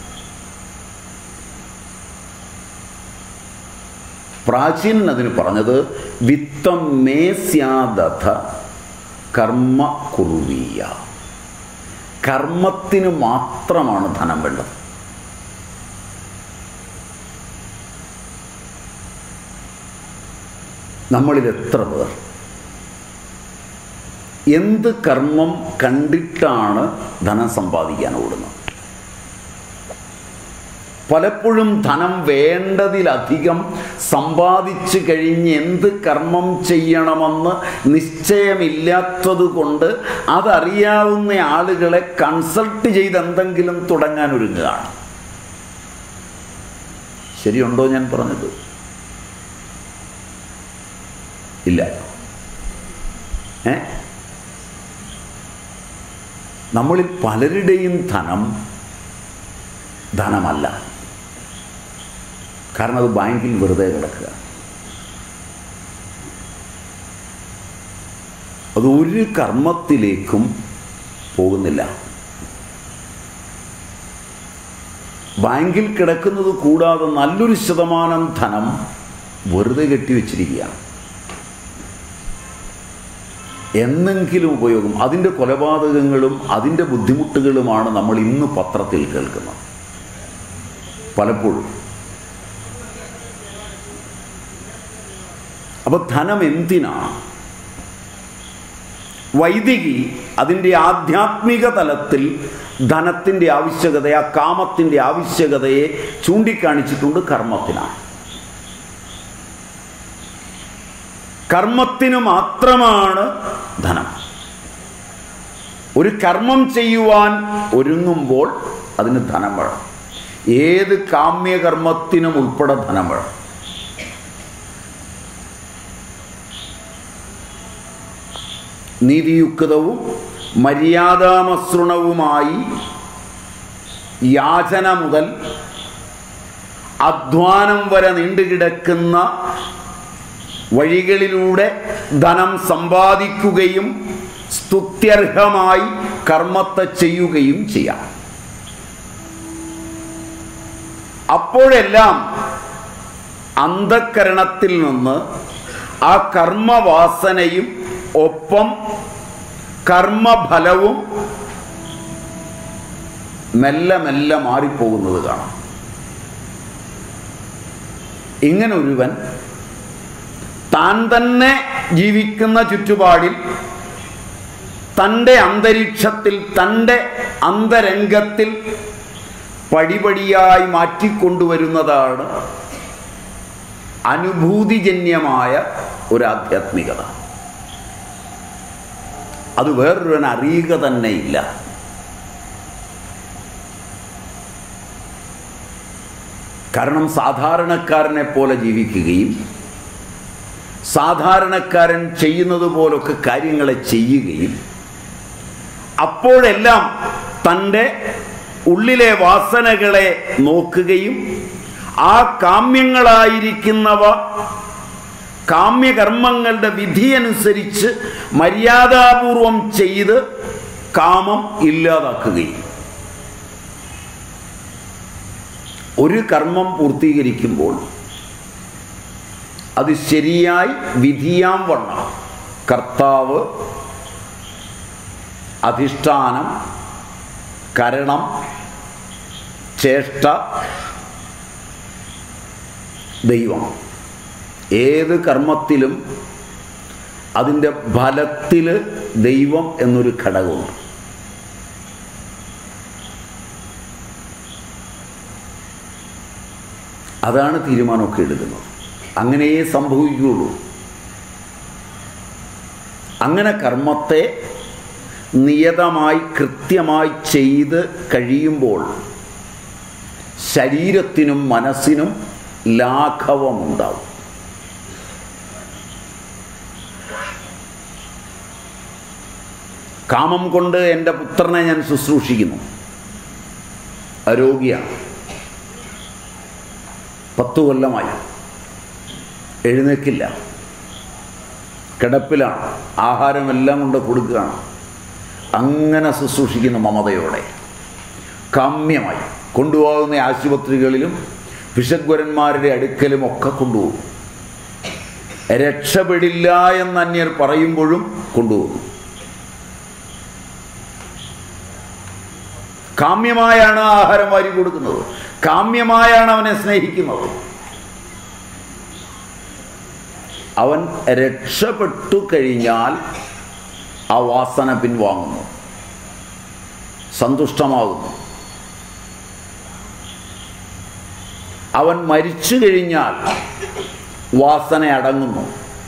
പ്രാചീനൻ അതിന് പറഞ്ഞത് വിത്തം മേ സ്യാദഥ കർമ്മ കുർവീയ കർമ്മത്തിന് മാത്രമാണ് ധനം വേണ്ടത് നമ്മളിൽ എത്ര പേർ എന്ത് കർമ്മം കണ്ടിട്ടാണ് ധനം സമ്പാദിക്കാൻ ഓടുന്നത് പലപ്പോഴും ധനം വേണ്ടതിലധികം സമ്പാദിച്ചു കഴിഞ്ഞ് എന്ത് കർമ്മം ചെയ്യണമെന്ന് നിശ്ചയമില്ലാത്തത് കൊണ്ട് അതറിയാവുന്ന ആളുകളെ കൺസൾട്ട് ചെയ്ത് എന്തെങ്കിലും തുടങ്ങാൻ ഒരുങ്ങുകയാണ് ശരിയുണ്ടോ ഞാൻ പറഞ്ഞത് ഇല്ല ഏ നമ്മളിൽ പലരുടെയും ധനം ധനമല്ല കാരണം അത് ബാങ്കിൽ വെറുതെ കിടക്കുക അത് ഒരു കർമ്മത്തിലേക്കും പോകുന്നില്ല ബാങ്കിൽ കിടക്കുന്നത് കൂടാതെ നല്ലൊരു ശതമാനം ധനം വെറുതെ കെട്ടിവെച്ചിരിക്കുകയാണ് എന്നെങ്കിലും ഉപയോഗം അതിൻ്റെ കൊലപാതകങ്ങളും അതിൻ്റെ ബുദ്ധിമുട്ടുകളുമാണ് നമ്മൾ ഇന്ന് പത്രത്തിൽ കേൾക്കുന്നത് പലപ്പോഴും അപ്പൊ ധനം എന്തിനാണ് വൈദികി അതിൻ്റെ ആധ്യാത്മിക തലത്തിൽ ധനത്തിൻ്റെ ആവശ്യകത ആ കാമത്തിൻ്റെ ആവശ്യകതയെ ചൂണ്ടിക്കാണിച്ചിട്ടുണ്ട് കർമ്മത്തിനാണ് കർമ്മത്തിന് മാത്രമാണ് ധനം ഒരു കർമ്മം ചെയ്യുവാൻ ഒരുങ്ങുമ്പോൾ അതിന് ധനം വേണം ഏത് കാമ്യകർമ്മത്തിനും ഉൾപ്പെടെ ധനം വേണം നീതിയുക്തവും മര്യാദാമസൃണവുമായി യാചന മുതൽ അധ്വാനം വരെ നീണ്ടുകിടക്കുന്ന വഴികളിലൂടെ ധനം സമ്പാദിക്കുകയും സ്തുത്യർഹമായി കർമ്മത്തെ ചെയ്യുകയും ചെയ്യാം അപ്പോഴെല്ലാം അന്ധക്കരണത്തിൽ നിന്ന് ആ കർമ്മവാസനയും ഒപ്പം കർമ്മഫലവും മെല്ലെ മെല്ലെ മാറിപ്പോകുന്നത് കാണാം ഇങ്ങനെ ഒരുവൻ താൻ തന്നെ ജീവിക്കുന്ന ചുറ്റുപാടിൽ തൻ്റെ അന്തരീക്ഷത്തിൽ തൻ്റെ അന്തരംഗത്തിൽ പടിപടിയായി മാറ്റിക്കൊണ്ടുവരുന്നതാണ് അനുഭൂതിജന്യമായ ഒരു ആധ്യാത്മികത അത് വേറൊരുവൻ അറിയുക തന്നെ ഇല്ല കാരണം സാധാരണക്കാരനെ പോലെ ജീവിക്കുകയും സാധാരണക്കാരൻ ചെയ്യുന്നത് പോലൊക്കെ കാര്യങ്ങളെ ചെയ്യുകയും അപ്പോഴെല്ലാം തൻ്റെ ഉള്ളിലെ വാസനകളെ നോക്കുകയും ആ കാമ്യങ്ങളായിരിക്കുന്നവ കാമ്യകർമ്മങ്ങളുടെ വിധിയനുസരിച്ച് മര്യാദാപൂർവം ചെയ്ത് കാമം ഇല്ലാതാക്കുകയും ഒരു കർമ്മം പൂർത്തീകരിക്കുമ്പോൾ അത് ശരിയായി വിധിയാം വണ്ണം കർത്താവ് അധിഷ്ഠാനം കരണം ചേഷ്ട ദൈവം ഏത് കർമ്മത്തിലും അതിൻ്റെ ഫലത്തിൽ ദൈവം എന്നൊരു ഘടകമുണ്ട് അതാണ് തീരുമാനമൊക്കെ എടുക്കുന്നത് അങ്ങനെയേ സംഭവിക്കുകയുള്ളൂ അങ്ങനെ കർമ്മത്തെ നിയതമായി കൃത്യമായി ചെയ്ത് കഴിയുമ്പോൾ ശരീരത്തിനും മനസ്സിനും ലാഘവമുണ്ടാവും കാമം കൊണ്ട് എൻ്റെ പുത്രനെ ഞാൻ ശുശ്രൂഷിക്കുന്നു രോഗിയാണ് പത്തു കൊല്ലമായി എഴുന്നേക്കില്ല കിടപ്പിലാണ് ആഹാരമെല്ലാം കൊണ്ട് കൊടുക്കുകയാണ് അങ്ങനെ ശുശ്രൂഷിക്കുന്ന മമതയോടെ കാമ്യമായി കൊണ്ടുപോകുന്ന ആശുപത്രികളിലും പിശഗ്വരന്മാരുടെ അടുക്കലും ഒക്കെ കൊണ്ടുപോകും രക്ഷപ്പെടില്ല എന്ന് അന്യർ പറയുമ്പോഴും കൊണ്ടുപോകും കാമ്യമായാണ് ആഹാരം വാരി കൊടുക്കുന്നത് കാമ്യമായാണ് അവനെ സ്നേഹിക്കുന്നത് അവൻ രക്ഷപ്പെട്ടു കഴിഞ്ഞാൽ ആ വാസന പിൻവാങ്ങുന്നു സന്തുഷ്ടമാകുന്നു അവൻ മരിച്ചു കഴിഞ്ഞാൽ വാസന അടങ്ങുന്നു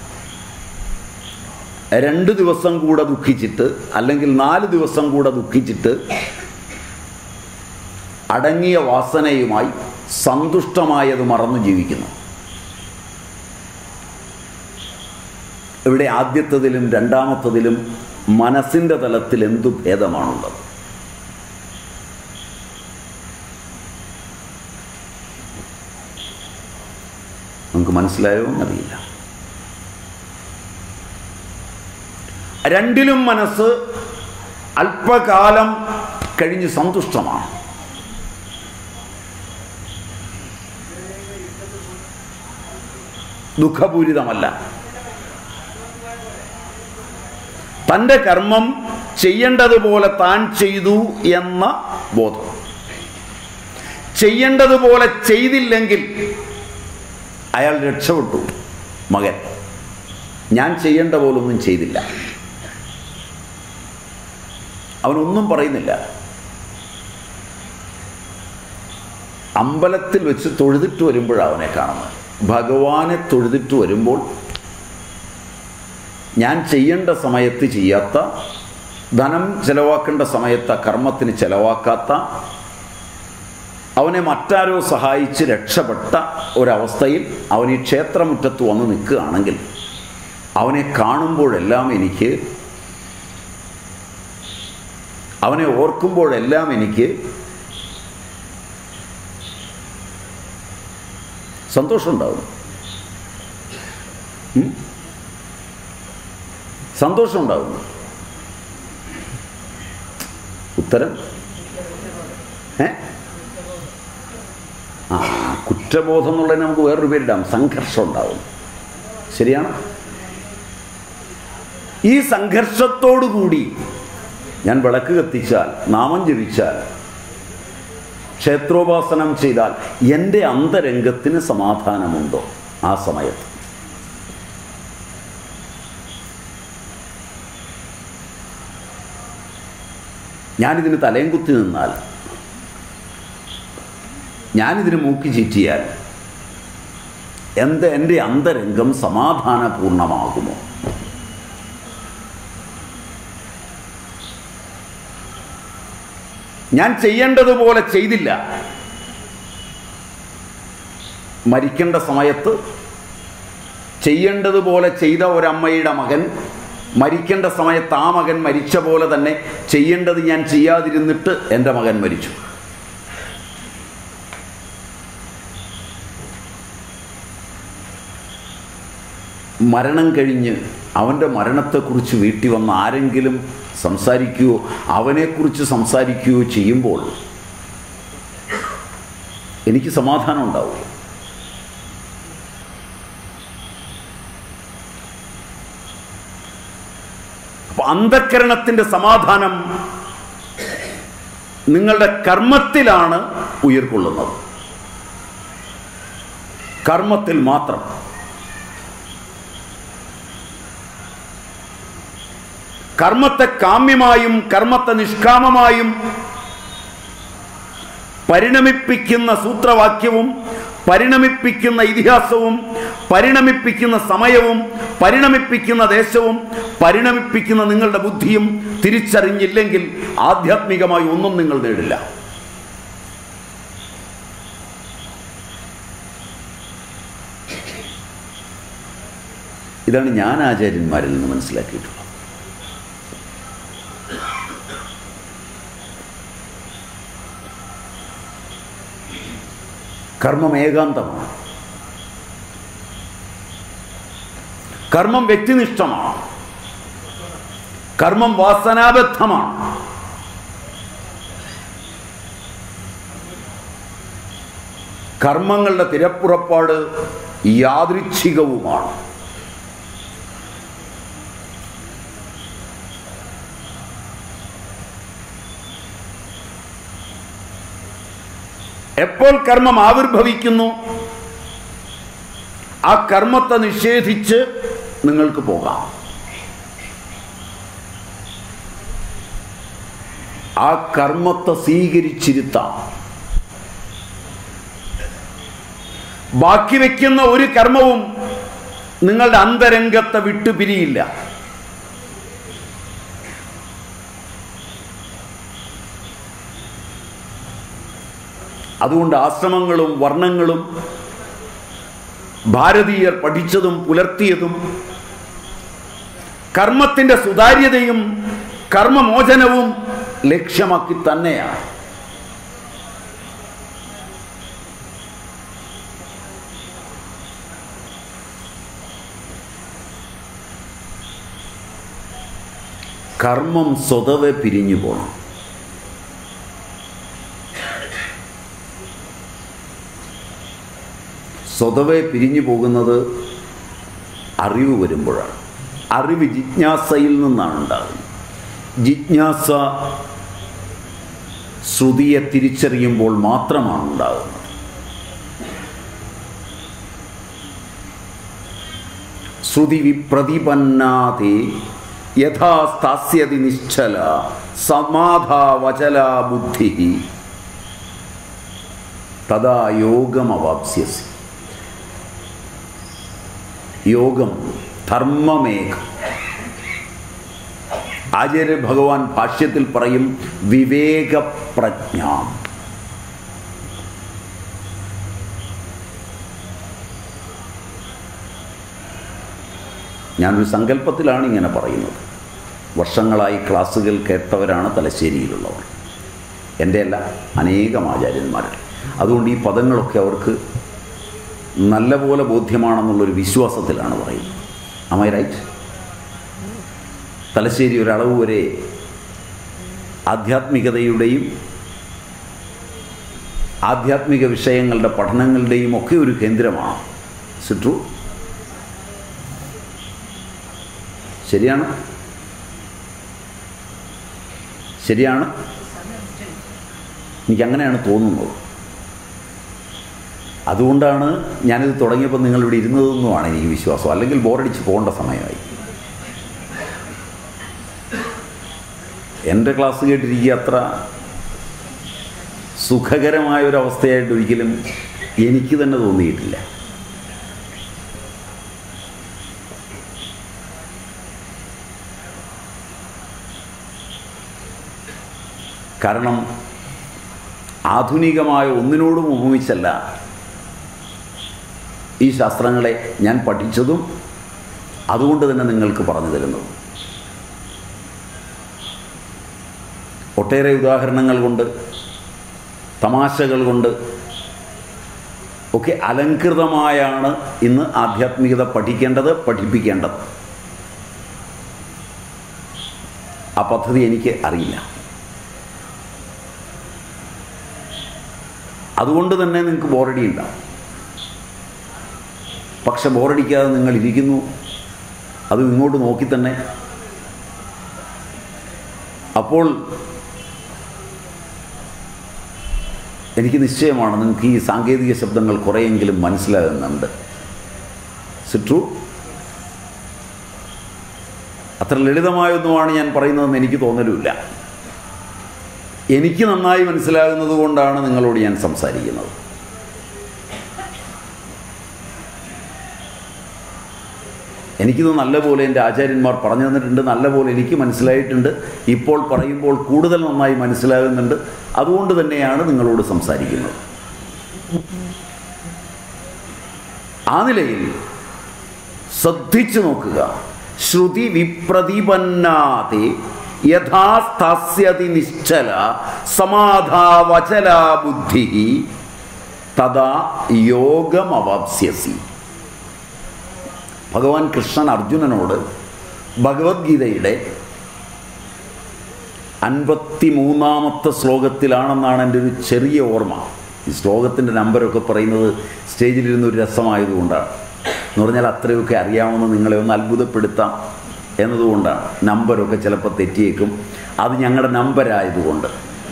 രണ്ട് ദിവസം കൂടെ ദുഃഖിച്ചിട്ട് അല്ലെങ്കിൽ നാല് ദിവസം കൂടെ ദുഃഖിച്ചിട്ട് അടങ്ങിയ വാസനയുമായി സന്തുഷ്ടമായത് മറന്നു ജീവിക്കുന്നു ഇവിടെ ആദ്യത്തതിലും രണ്ടാമത്തതിലും മനസ്സിൻ്റെ തലത്തിൽ എന്തു ഭേദമാണുള്ളത് നമുക്ക് മനസ്സിലായോ എന്നറിയില്ല രണ്ടിലും മനസ്സ് അല്പകാലം കഴിഞ്ഞ് സന്തുഷ്ടമാണ് ദുഃഖപൂരിതമല്ല തൻ്റെ കർമ്മം ചെയ്യേണ്ടതുപോലെ താൻ ചെയ്തു എന്ന ബോധം ചെയ്യേണ്ടതുപോലെ ചെയ്തില്ലെങ്കിൽ അയാൾ രക്ഷപ്പെട്ടു മകൻ ഞാൻ ചെയ്യേണ്ട പോലൊന്നും ചെയ്തില്ല അവനൊന്നും പറയുന്നില്ല അമ്പലത്തിൽ വെച്ച് തൊഴുതിട്ട് വരുമ്പോഴാണ് അവനെ കാണുന്നത് ഭഗവാനെ തൊഴുതിട്ട് വരുമ്പോൾ ഞാൻ ചെയ്യേണ്ട സമയത്ത് ചെയ്യാത്ത ധനം ചെലവാക്കേണ്ട സമയത്ത് ആ കർമ്മത്തിന് ചെലവാക്കാത്ത അവനെ മറ്റാരോ സഹായിച്ച് രക്ഷപ്പെട്ട ഒരവസ്ഥയിൽ അവൻ ഈ ക്ഷേത്രമുറ്റത്ത് വന്ന് നിൽക്കുകയാണെങ്കിൽ അവനെ കാണുമ്പോഴെല്ലാം എനിക്ക് അവനെ ഓർക്കുമ്പോഴെല്ലാം എനിക്ക് സന്തോഷമുണ്ടാവും ഉം? സന്തോഷമുണ്ടാവും ഉത്തരം ഏ ആ കുറ്റബോധം എന്നുള്ളതിന് നമുക്ക് വേറൊരു പേരിടാം സംഘർഷം ഉണ്ടാവും ശരിയാണ് ഈ സംഘർഷത്തോടു കൂടി ഞാൻ വിളക്ക് കത്തിച്ചാൽ നാമം ജപിച്ചാൽ ക്ഷേത്രോപാസനം ചെയ്താൽ എൻ്റെ അന്തരംഗത്തിന് സമാധാനമുണ്ടോ ആ സമയത്ത് ഞാനിതിന് തലയും കുത്തി നിന്നാൽ ഞാനിതിന് മൂക്കി ചീറ്റിയാൽ എന്ത് എൻ്റെ അന്തരംഗം സമാധാനപൂർണമാകുമോ ഞാൻ ചെയ്യേണ്ടതുപോലെ ചെയ്തില്ല മരിക്കേണ്ട സമയത്ത് ചെയ്യേണ്ടതുപോലെ ചെയ്ത ഒരമ്മയുടെ മകൻ മരിക്കേണ്ട സമയത്ത് ആ മകൻ മരിച്ച പോലെ തന്നെ ചെയ്യേണ്ടത് ഞാൻ ചെയ്യാതിരുന്നിട്ട് എൻ്റെ മകൻ മരിച്ചു മരണം കഴിഞ്ഞ് അവൻ്റെ മരണത്തെക്കുറിച്ച് വീട്ടിൽ വന്ന് ആരെങ്കിലും സംസാരിക്കുകയോ അവനെക്കുറിച്ച് സംസാരിക്കുകയോ ചെയ്യുമ്പോൾ എനിക്ക് സമാധാനം ഉണ്ടാവും അപ്പൊ അന്ധക്കരണത്തിൻ്റെ സമാധാനം നിങ്ങളുടെ കർമ്മത്തിലാണ് ഉയർക്കൊള്ളുന്നത് കർമ്മത്തിൽ മാത്രം കർമ്മത്തെ കാമ്യമായും കർമ്മത്തെ നിഷ്കാമമായും പരിണമിപ്പിക്കുന്ന സൂത്രവാക്യവും പരിണമിപ്പിക്കുന്ന ഇതിഹാസവും പരിണമിപ്പിക്കുന്ന സമയവും പരിണമിപ്പിക്കുന്ന ദേശവും പരിണമിപ്പിക്കുന്ന നിങ്ങളുടെ ബുദ്ധിയും തിരിച്ചറിഞ്ഞില്ലെങ്കിൽ ആധ്യാത്മികമായി ഒന്നും നിങ്ങൾ നേടില്ല ഇതാണ് ഞാൻ ആചാര്യന്മാരിൽ നിന്ന് മനസ്സിലാക്കിയിട്ടുള്ളത് കർമ്മം ഏകാന്തമാണ് കർമ്മം വ്യക്തിനിഷ്ഠമാണ് കർമ്മം വാസനാബദ്ധമാണ് കർമ്മങ്ങളുടെ തിരപ്പുറപ്പാട് യാദൃച്ഛികവുമാണ് എപ്പോൾ കർമ്മം ആവിർഭവിക്കുന്നു ആ കർമ്മത്തെ നിഷേധിച്ച് നിങ്ങൾക്ക് പോകാം ആ കർമ്മത്തെ സ്വീകരിച്ചിരുത്താം ബാക്കി വയ്ക്കുന്ന ഒരു കർമ്മവും നിങ്ങളുടെ അന്തരംഗത്തെ വിട്ടുപിരിയില്ല അതുകൊണ്ട് ആശ്രമങ്ങളും വർണ്ണങ്ങളും ഭാരതീയർ പഠിച്ചതും പുലർത്തിയതും കർമ്മത്തിൻ്റെ സുതാര്യതയും കർമ്മമോചനവും ലക്ഷ്യമാക്കി തന്നെയാണ് കർമ്മം സ്വതവെ പിരിഞ്ഞു പോകണം സ്വതവേ പിരിഞ്ഞു പോകുന്നത് അറിവ് വരുമ്പോഴാണ് അറിവ് ജിജ്ഞാസയിൽ നിന്നാണ് ഉണ്ടാകുന്നത് ജിജ്ഞാസ ശ്രുതിയെ തിരിച്ചറിയുമ്പോൾ മാത്രമാണ് ഉണ്ടാകുന്നത് ശ്രുതി വിപ്രതിപന്നാതെ യഥാ സ്ഥാസ്യതി നിശ്ചല സമാധാവചല ബുദ്ധി തഥാ യോഗമവാപ്സ്യസി യോഗം ധർമ്മമേഘം ആചാര്യ ഭഗവാൻ ഭാഷ്യത്തിൽ പറയും വിവേകപ്രജ്ഞ ഞാനൊരു സങ്കല്പത്തിലാണ് ഇങ്ങനെ പറയുന്നത് വർഷങ്ങളായി ക്ലാസ്സുകൾ കേട്ടവരാണ് തലശ്ശേരിയിലുള്ളവർ എൻ്റെ അല്ല അനേകം ആചാര്യന്മാരുടെ അതുകൊണ്ട് ഈ പദങ്ങളൊക്കെ അവർക്ക് നല്ലപോലെ ബോധ്യമാണെന്നുള്ളൊരു വിശ്വാസത്തിലാണ് പറയുന്നത് അമൈ റൈറ്റ് തലശ്ശേരി ഒരളവ് വരെ ആധ്യാത്മികതയുടെയും ആധ്യാത്മിക വിഷയങ്ങളുടെ പഠനങ്ങളുടെയും ഒക്കെ ഒരു കേന്ദ്രമാണ് സിട്രു ശരിയാണ് ശരിയാണ് എനിക്കങ്ങനെയാണ് തോന്നുന്നത് അതുകൊണ്ടാണ് ഞാനിത് തുടങ്ങിയപ്പോൾ നിങ്ങളിവിടെ ഇരുന്നതെന്നുമാണ് എനിക്ക് വിശ്വാസം അല്ലെങ്കിൽ ബോറടിച്ച് പോകേണ്ട സമയമായി എൻ്റെ ക്ലാസ് കേട്ടിരിക്കുക അത്ര സുഖകരമായ ഒരു അവസ്ഥയായിട്ട് ഒരിക്കലും എനിക്ക് തന്നെ തോന്നിയിട്ടില്ല കാരണം ആധുനികമായ ഒന്നിനോടും ഉപമിച്ചല്ല ഈ ശാസ്ത്രങ്ങളെ ഞാൻ പഠിച്ചതും അതുകൊണ്ട് തന്നെ നിങ്ങൾക്ക് പറഞ്ഞു തരുന്നതും ഒട്ടേറെ ഉദാഹരണങ്ങൾ കൊണ്ട് തമാശകൾ കൊണ്ട് ഒക്കെ അലങ്കൃതമായാണ് ഇന്ന് ആധ്യാത്മികത പഠിക്കേണ്ടത് പഠിപ്പിക്കേണ്ടത് ആ പദ്ധതി എനിക്ക് അറിയില്ല അതുകൊണ്ട് തന്നെ നിങ്ങൾക്ക് ബോറടി ഉണ്ടാവും പക്ഷെ ബോറടിക്കാതെ നിങ്ങൾ ഇരിക്കുന്നു അത് ഇങ്ങോട്ട് നോക്കി തന്നെ അപ്പോൾ എനിക്ക് നിശ്ചയമാണ് നിങ്ങൾക്ക് ഈ സാങ്കേതിക ശബ്ദങ്ങൾ കുറേയെങ്കിലും മനസ്സിലാകുന്നുണ്ട് സിട്രു അത്ര ലളിതമായൊന്നുമാണ് ഞാൻ പറയുന്നതെന്ന് എനിക്ക് തോന്നലുമില്ല എനിക്ക് നന്നായി മനസ്സിലാകുന്നത് കൊണ്ടാണ് നിങ്ങളോട് ഞാൻ സംസാരിക്കുന്നത് എനിക്കിത് നല്ലപോലെ എൻ്റെ ആചാര്യന്മാർ പറഞ്ഞു തന്നിട്ടുണ്ട് നല്ലപോലെ എനിക്ക് മനസ്സിലായിട്ടുണ്ട് ഇപ്പോൾ പറയുമ്പോൾ കൂടുതൽ നന്നായി മനസ്സിലാകുന്നുണ്ട് അതുകൊണ്ട് തന്നെയാണ് നിങ്ങളോട് സംസാരിക്കുന്നത് ആ നിലയിൽ ശ്രദ്ധിച്ചു നോക്കുക ശ്രുതി വിപ്രതിപന്നാതെ യഥാസ്ഥാസ്യതി നിശ്ചല സമാധാവചല ബുദ്ധി തഥാ യോഗമവാപ്സ്യസി ഭഗവാൻ കൃഷ്ണൻ അർജുനനോട് ഭഗവത്ഗീതയുടെ അൻപത്തി മൂന്നാമത്തെ ശ്ലോകത്തിലാണെന്നാണ് എൻ്റെ ഒരു ചെറിയ ഓർമ്മ ഈ ശ്ലോകത്തിൻ്റെ നമ്പരൊക്കെ പറയുന്നത് സ്റ്റേജിലിരുന്ന് ഒരു രസമായതുകൊണ്ടാണ് എന്ന് പറഞ്ഞാൽ അത്രയൊക്കെ അറിയാവുന്ന നിങ്ങളെ ഒന്ന് അത്ഭുതപ്പെടുത്താം എന്നതുകൊണ്ടാണ് നമ്പരൊക്കെ ചിലപ്പോൾ തെറ്റിയേക്കും അത് ഞങ്ങളുടെ നമ്പരായതുകൊണ്ട്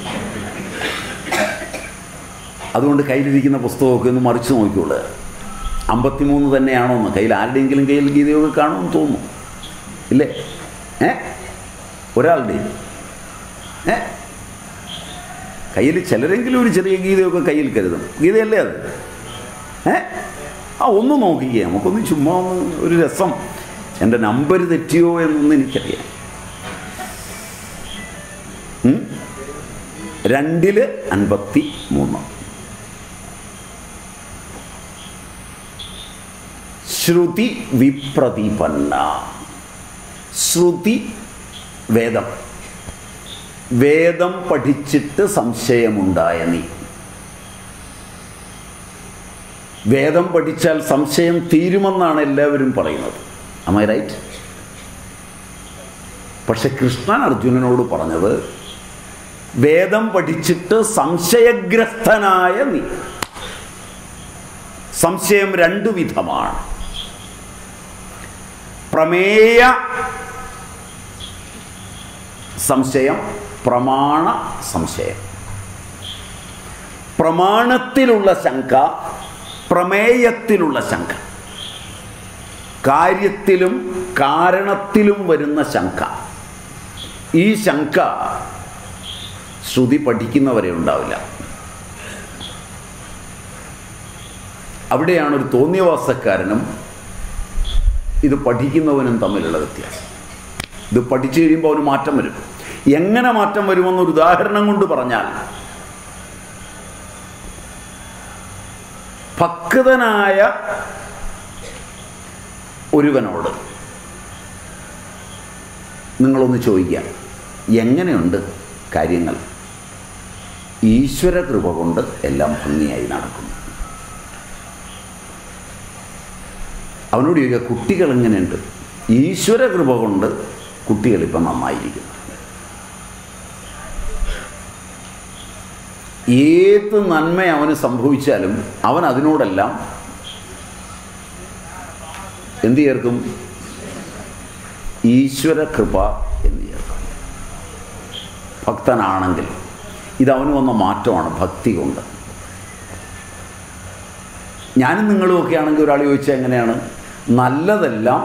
അതുകൊണ്ട് കയ്യിലിരിക്കുന്ന പുസ്തകമൊക്കെ ഒന്ന് മറിച്ച് നോക്കിക്കോളൂ അമ്പത്തിമൂന്ന് തന്നെയാണോ എന്ന് കയ്യിൽ ആരുടെയെങ്കിലും കയ്യിൽ ഗീതയൊക്കെ കാണുമെന്ന് തോന്നുന്നു ഇല്ലേ ഏ ഒരാളുടെയും ഏ കയ്യിൽ ചിലരെങ്കിലും ഒരു ചെറിയ ഗീതയൊക്കെ കയ്യിൽ കരുതും ഗീതയല്ലേ അത് ഏ ആ ഒന്ന് നോക്കിക്കുക നമുക്കൊന്ന് ചുമ്മാ ഒന്ന് ഒരു രസം എൻ്റെ നമ്പർ തെറ്റിയോ എന്നൊന്നും എനിക്കറിയാം ഉം? രണ്ടില് അൻപത്തി മൂന്ന് ശ്രുതി വിപ്രതിപന്ന ശ്രുതി വേദം വേദം പഠിച്ചിട്ട് സംശയമുണ്ടായ നീ വേദം പഠിച്ചാൽ സംശയം തീരുമെന്നാണ് എല്ലാവരും പറയുന്നത് അമ്മ റൈറ്റ് പക്ഷെ കൃഷ്ണൻ അർജുനനോട് പറഞ്ഞത് വേദം പഠിച്ചിട്ട് സംശയഗ്രസ്തനായ നീ സംശയം രണ്ടു വിധമാണ് പ്രമേയ സംശയം പ്രമാണ സംശയം പ്രമാണത്തിലുള്ള ശങ്ക പ്രമേയത്തിലുള്ള ശങ്ക കാര്യത്തിലും കാരണത്തിലും വരുന്ന ശങ്ക ഈ ശങ്ക ശ്രുതി പഠിക്കുന്നവരെ ഉണ്ടാവില്ല അവിടെയാണ് ഒരു തോന്നിയവാസക്കാരനും ഇത് പഠിക്കുന്നവനും തമ്മിലുള്ള വ്യത്യാസം ഇത് പഠിച്ചു കഴിയുമ്പോൾ അവന് മാറ്റം വരും എങ്ങനെ മാറ്റം വരുമെന്നൊരു ഉദാഹരണം കൊണ്ട് പറഞ്ഞാൽ ഭക്തനായ ഒരുവനോട് നിങ്ങളൊന്ന് ചോദിക്കുക എങ്ങനെയുണ്ട് കാര്യങ്ങൾ ഈശ്വര കൃപ കൊണ്ട് എല്ലാം ഭംഗിയായി നടക്കുന്നു അവനോട് ചോദിക്കുക കുട്ടികൾ എങ്ങനെയുണ്ട് ഈശ്വര കൃപ കൊണ്ട് കുട്ടികളിപ്പം നന്നായിരിക്കുന്നു ഏത് നന്മ അവന് സംഭവിച്ചാലും അവൻ അതിനോടെല്ലാം എന്ത് ചേർക്കും ഈശ്വര കൃപ എന്ന് ചേർക്കും ഭക്തനാണെങ്കിൽ ഇതവന് വന്ന മാറ്റമാണ് ഭക്തി കൊണ്ട് ഞാനും നിങ്ങളും ഒക്കെ ആണെങ്കിൽ ഒരാൾ ചോദിച്ചാൽ എങ്ങനെയാണ് നല്ലതെല്ലാം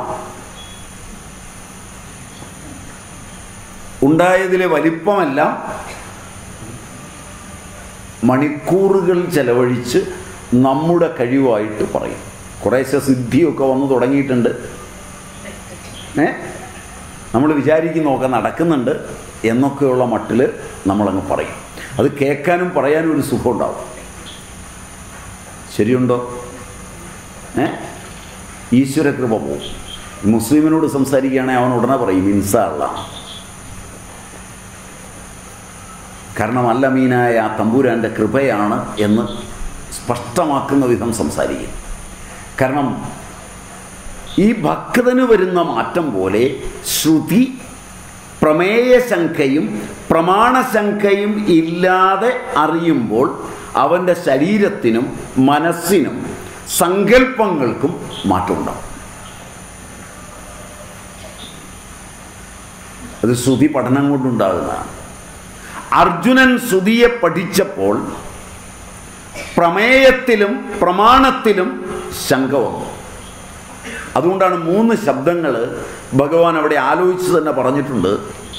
ഉണ്ടായതിലെ വലിപ്പമെല്ലാം മണിക്കൂറുകൾ ചെലവഴിച്ച് നമ്മുടെ കഴിവായിട്ട് പറയും കുറേശ്ശെ സിദ്ധിയൊക്കെ വന്ന് തുടങ്ങിയിട്ടുണ്ട് ഏ നമ്മൾ വിചാരിക്കുന്നതൊക്കെ നടക്കുന്നുണ്ട് എന്നൊക്കെയുള്ള മട്ടിൽ നമ്മളങ്ങ് പറയും അത് കേൾക്കാനും പറയാനും ഒരു സുഖം ഉണ്ടാവും ശരിയുണ്ടോ ഏ ഈശ്വര കൃപ പോവും മുസ്ലിമിനോട് സംസാരിക്കുകയാണെങ്കിൽ അവൻ ഉടനെ പറയും ഇൻസാള്ള കാരണം അല്ലമീനായ ആ തമ്പൂരാൻ്റെ കൃപയാണ് എന്ന് സ്പഷ്ടമാക്കുന്ന വിധം സംസാരിക്കും കാരണം ഈ ഭക്തന് വരുന്ന മാറ്റം പോലെ ശ്രുതി പ്രമേയശങ്കയും പ്രമാണശങ്കയും ഇല്ലാതെ അറിയുമ്പോൾ അവൻ്റെ ശരീരത്തിനും മനസ്സിനും സങ്കല്പങ്ങൾക്കും മാറ്റമുണ്ടാവും അത് ശ്രുതി പഠനം കൊണ്ടുണ്ടാകുന്നതാണ് അർജുനൻ ശ്രുതിയെ പഠിച്ചപ്പോൾ പ്രമേയത്തിലും പ്രമാണത്തിലും ശങ്ക വന്നു അതുകൊണ്ടാണ് മൂന്ന് ശബ്ദങ്ങൾ ഭഗവാൻ അവിടെ ആലോചിച്ച് തന്നെ പറഞ്ഞിട്ടുണ്ട്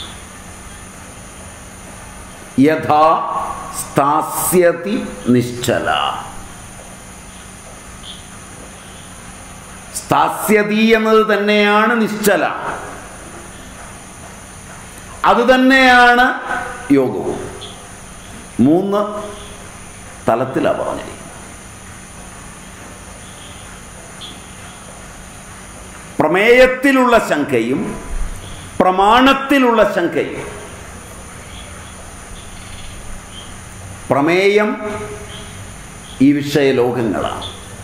യഥാ സ്ഥാസ്യതി നിശ്ചല സ്ഥാസ്യതി എന്നത് തന്നെയാണ് നിശ്ചല അത് തന്നെയാണ് യോഗവും മൂന്ന് തലത്തിലാണ് പറഞ്ഞിരിക്കുന്നത് പ്രമേയത്തിലുള്ള ശങ്കയും പ്രമാണത്തിലുള്ള ശങ്കയും പ്രമേയം ഈ വിഷയലോകങ്ങളാണ്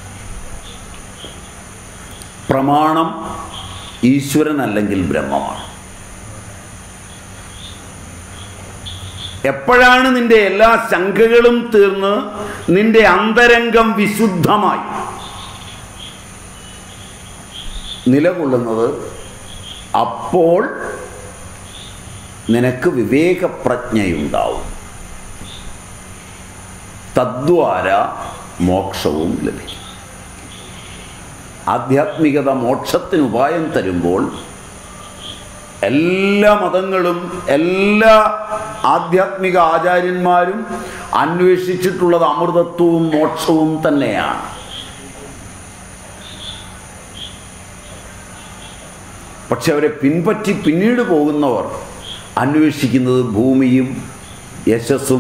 പ്രമാണം ഈശ്വരൻ അല്ലെങ്കിൽ ബ്രഹ്മമാണ് എപ്പോഴാണ് നിന്റെ എല്ലാ ശങ്കകളും തീർന്ന് നിന്റെ അന്തരംഗം വിശുദ്ധമായി നിലകൊള്ളുന്നത് അപ്പോൾ നിനക്ക് വിവേകപ്രജ്ഞയുണ്ടാവും തദ്വാര മോക്ഷവും ലഭിക്കും ആധ്യാത്മികത മോക്ഷത്തിന് ഉപായം തരുമ്പോൾ എല്ലാ മതങ്ങളും എല്ലാ ആധ്യാത്മിക ആചാര്യന്മാരും അന്വേഷിച്ചിട്ടുള്ളത് അമൃതത്വവും മോക്ഷവും തന്നെയാണ് പക്ഷെ അവരെ പിൻപറ്റി പിന്നീട് പോകുന്നവർ അന്വേഷിക്കുന്നത് ഭൂമിയും യശസ്സും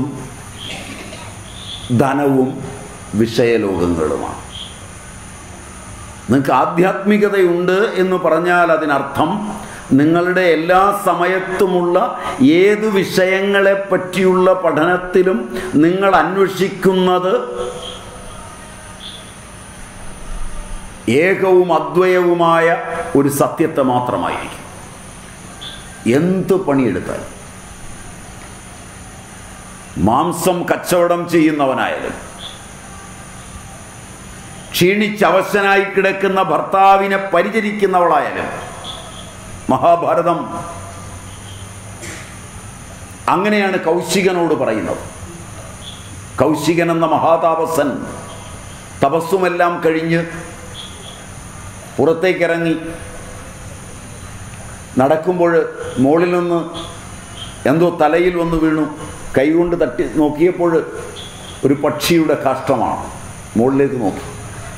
ധനവും വിഷയലോകങ്ങളുമാണ് നിങ്ങൾക്ക് ആധ്യാത്മികതയുണ്ട് എന്ന് പറഞ്ഞാൽ അതിനർത്ഥം നിങ്ങളുടെ എല്ലാ സമയത്തുമുള്ള ഏത് വിഷയങ്ങളെ പറ്റിയുള്ള പഠനത്തിലും നിങ്ങൾ അന്വേഷിക്കുന്നത് ഏകവും അദ്വയവുമായ ഒരു സത്യത്തെ മാത്രമായിരിക്കും എന്ത് പണിയെടുത്താൽ മാംസം കച്ചവടം ചെയ്യുന്നവനായാലും ക്ഷീണിച്ചവശനായി കിടക്കുന്ന ഭർത്താവിനെ പരിചരിക്കുന്നവളായാലും മഹാഭാരതം അങ്ങനെയാണ് കൗശികനോട് പറയുന്നത് കൗശികൻ എന്ന മഹാതാപസൻ തപസ്സുമെല്ലാം കഴിഞ്ഞ് പുറത്തേക്കിറങ്ങി നടക്കുമ്പോൾ മുകളിൽ നിന്ന് എന്തോ തലയിൽ വന്ന് വീണു കൈകൊണ്ട് തട്ടി നോക്കിയപ്പോൾ ഒരു പക്ഷിയുടെ കാഷ്ടമാണ് മുകളിലേക്ക് നോക്കി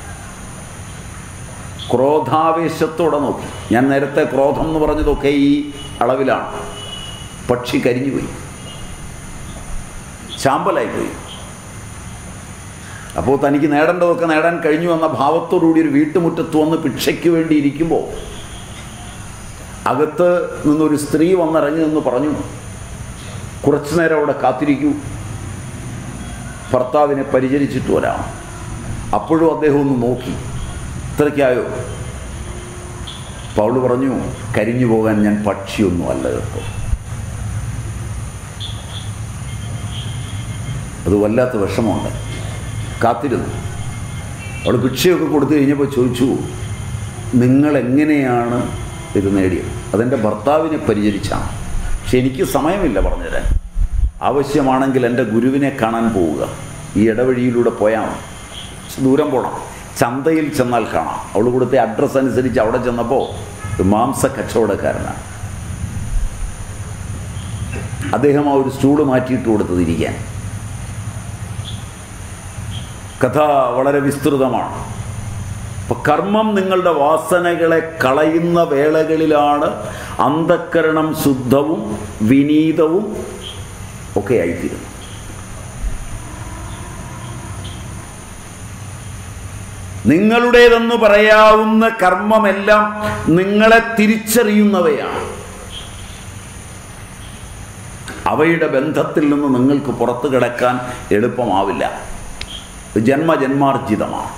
ക്രോധാവേശത്തോടെ നോക്കി ഞാൻ നേരത്തെ ക്രോധം എന്ന് പറഞ്ഞതൊക്കെ ഈ അളവിലാണ് പക്ഷി കരിഞ്ഞുപോയി ചാമ്പലായിപ്പോയി അപ്പോൾ തനിക്ക് നേടേണ്ടതൊക്കെ നേടാൻ കഴിഞ്ഞു എന്ന ഭാവത്തോടുകൂടി ഒരു വീട്ടുമുറ്റത്ത് വന്ന് ഭിക്ഷയ്ക്ക് വേണ്ടി ഇരിക്കുമ്പോൾ അകത്ത് നിന്നൊരു സ്ത്രീ വന്നിറങ്ങി നിന്ന് പറഞ്ഞു കുറച്ചു നേരം അവിടെ കാത്തിരിക്കൂ ഭർത്താവിനെ പരിചരിച്ചിട്ട് വരാം അപ്പോഴും അദ്ദേഹം ഒന്ന് നോക്കി ഇത്രയ്ക്കായോ പൗള് പറഞ്ഞു കരിഞ്ഞു പോകാൻ ഞാൻ പക്ഷിയൊന്നും അല്ല കേട്ടോ അത് വല്ലാത്ത വിഷമമുണ്ട് കാത്തിരുന്നു അവൾ ഭിക്ഷയൊക്കെ കൊടുത്തു കഴിഞ്ഞപ്പോൾ ചോദിച്ചു നിങ്ങൾ എങ്ങനെയാണ് ഇത് നേടിയത് അതെൻ്റെ ഭർത്താവിനെ പരിചരിച്ചാണ് പക്ഷെ എനിക്ക് സമയമില്ല പറഞ്ഞുതരാൻ ആവശ്യമാണെങ്കിൽ എൻ്റെ ഗുരുവിനെ കാണാൻ പോവുക ഈ ഇടവഴിയിലൂടെ പോയാൽ മതി കുറച്ച് ദൂരം പോകണം ചന്തയിൽ ചെന്നാൽ കാണാം അവൾ കൊടുത്ത അഡ്രസ്സ് അനുസരിച്ച് അവിടെ ചെന്നപ്പോൾ ഒരു മാംസ കച്ചവടക്കാരനാണ് അദ്ദേഹം ആ ഒരു സ്റ്റൂള് മാറ്റിയിട്ട് കൊടുത്തത് ഇരിക്കാൻ കഥ വളരെ വിസ്തൃതമാണ് അപ്പൊ കർമ്മം നിങ്ങളുടെ വാസനകളെ കളയുന്ന വേളകളിലാണ് അന്ധക്കരണം ശുദ്ധവും വിനീതവും ഒക്കെ ആയിത്തീരുന്നത് നിങ്ങളുടേതെന്ന് പറയാവുന്ന കർമ്മമെല്ലാം നിങ്ങളെ തിരിച്ചറിയുന്നവയാണ് അവയുടെ ബന്ധത്തിൽ നിന്ന് നിങ്ങൾക്ക് പുറത്തു കിടക്കാൻ എളുപ്പമാവില്ല ഇത് ജന്മജന്മാർജിതമാണ്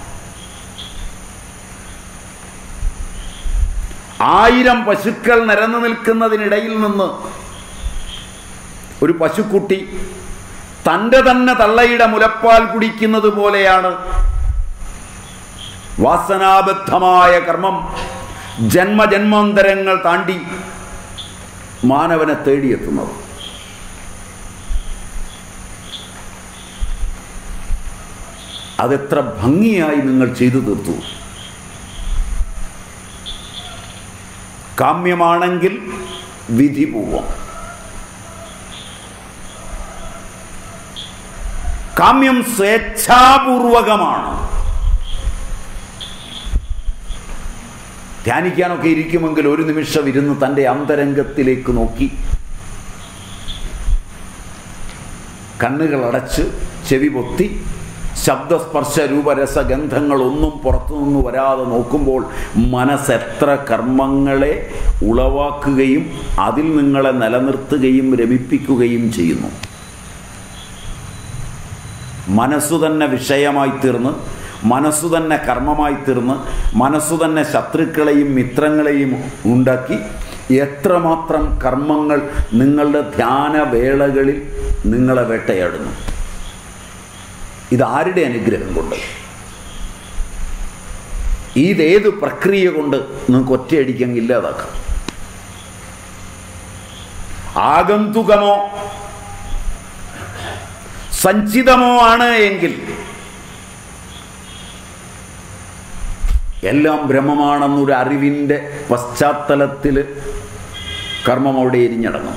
ആയിരം പശുക്കൾ നിരന്നു നിൽക്കുന്നതിനിടയിൽ നിന്ന് ഒരു പശുക്കുട്ടി തൻ്റെ തന്നെ തള്ളയുടെ മുലപ്പാൽ കുടിക്കുന്നത് പോലെയാണ് വാസനാബദ്ധമായ കർമ്മം ജന്മജന്മാന്തരങ്ങൾ താണ്ടി മാനവനെ തേടിയെത്തുന്നത് അതെത്ര ഭംഗിയായി നിങ്ങൾ ചെയ്തു തീർത്തു കാമ്യമാണെങ്കിൽ വിധിപൂർവം കാമ്യം സ്വേച്ഛാപൂർവകമാണ് ധ്യാനിക്കാനൊക്കെ ഇരിക്കുമെങ്കിൽ ഒരു നിമിഷം ഇരുന്ന് തൻ്റെ അന്തരംഗത്തിലേക്ക് നോക്കി കണ്ണുകൾ അടച്ച് ചെവി പൊത്തി ശബ്ദസ്പർശ രൂപരസ ഗന്ധങ്ങളൊന്നും പുറത്തുനിന്ന് വരാതെ നോക്കുമ്പോൾ മനസ്സ് എത്ര കർമ്മങ്ങളെ ഉളവാക്കുകയും അതിൽ നിങ്ങളെ നിലനിർത്തുകയും രമിപ്പിക്കുകയും ചെയ്യുന്നു മനസ്സു തന്നെ വിഷയമായി തീർന്ന് മനസ്സു തന്നെ കർമ്മമായി തീർന്ന് മനസ്സു തന്നെ ശത്രുക്കളെയും മിത്രങ്ങളെയും ഉണ്ടാക്കി എത്രമാത്രം കർമ്മങ്ങൾ നിങ്ങളുടെ ധ്യാനവേളകളിൽ നിങ്ങളെ വേട്ടയാടുന്നു ഇതാരുടെ അനുഗ്രഹം കൊണ്ട് ഇതേത് പ്രക്രിയ കൊണ്ട് നിങ്ങൾക്ക് ഒറ്റയടിക്കങ്ങ് ഇല്ലാതാക്കാം ആഗന്തുകമോ സഞ്ചിതമോ ആണ് എങ്കിൽ എല്ലാം ബ്രഹ്മമാണെന്നൊരു അറിവിൻ്റെ പശ്ചാത്തലത്തിൽ കർമ്മം അവിടെ എരിഞ്ഞടങ്ങും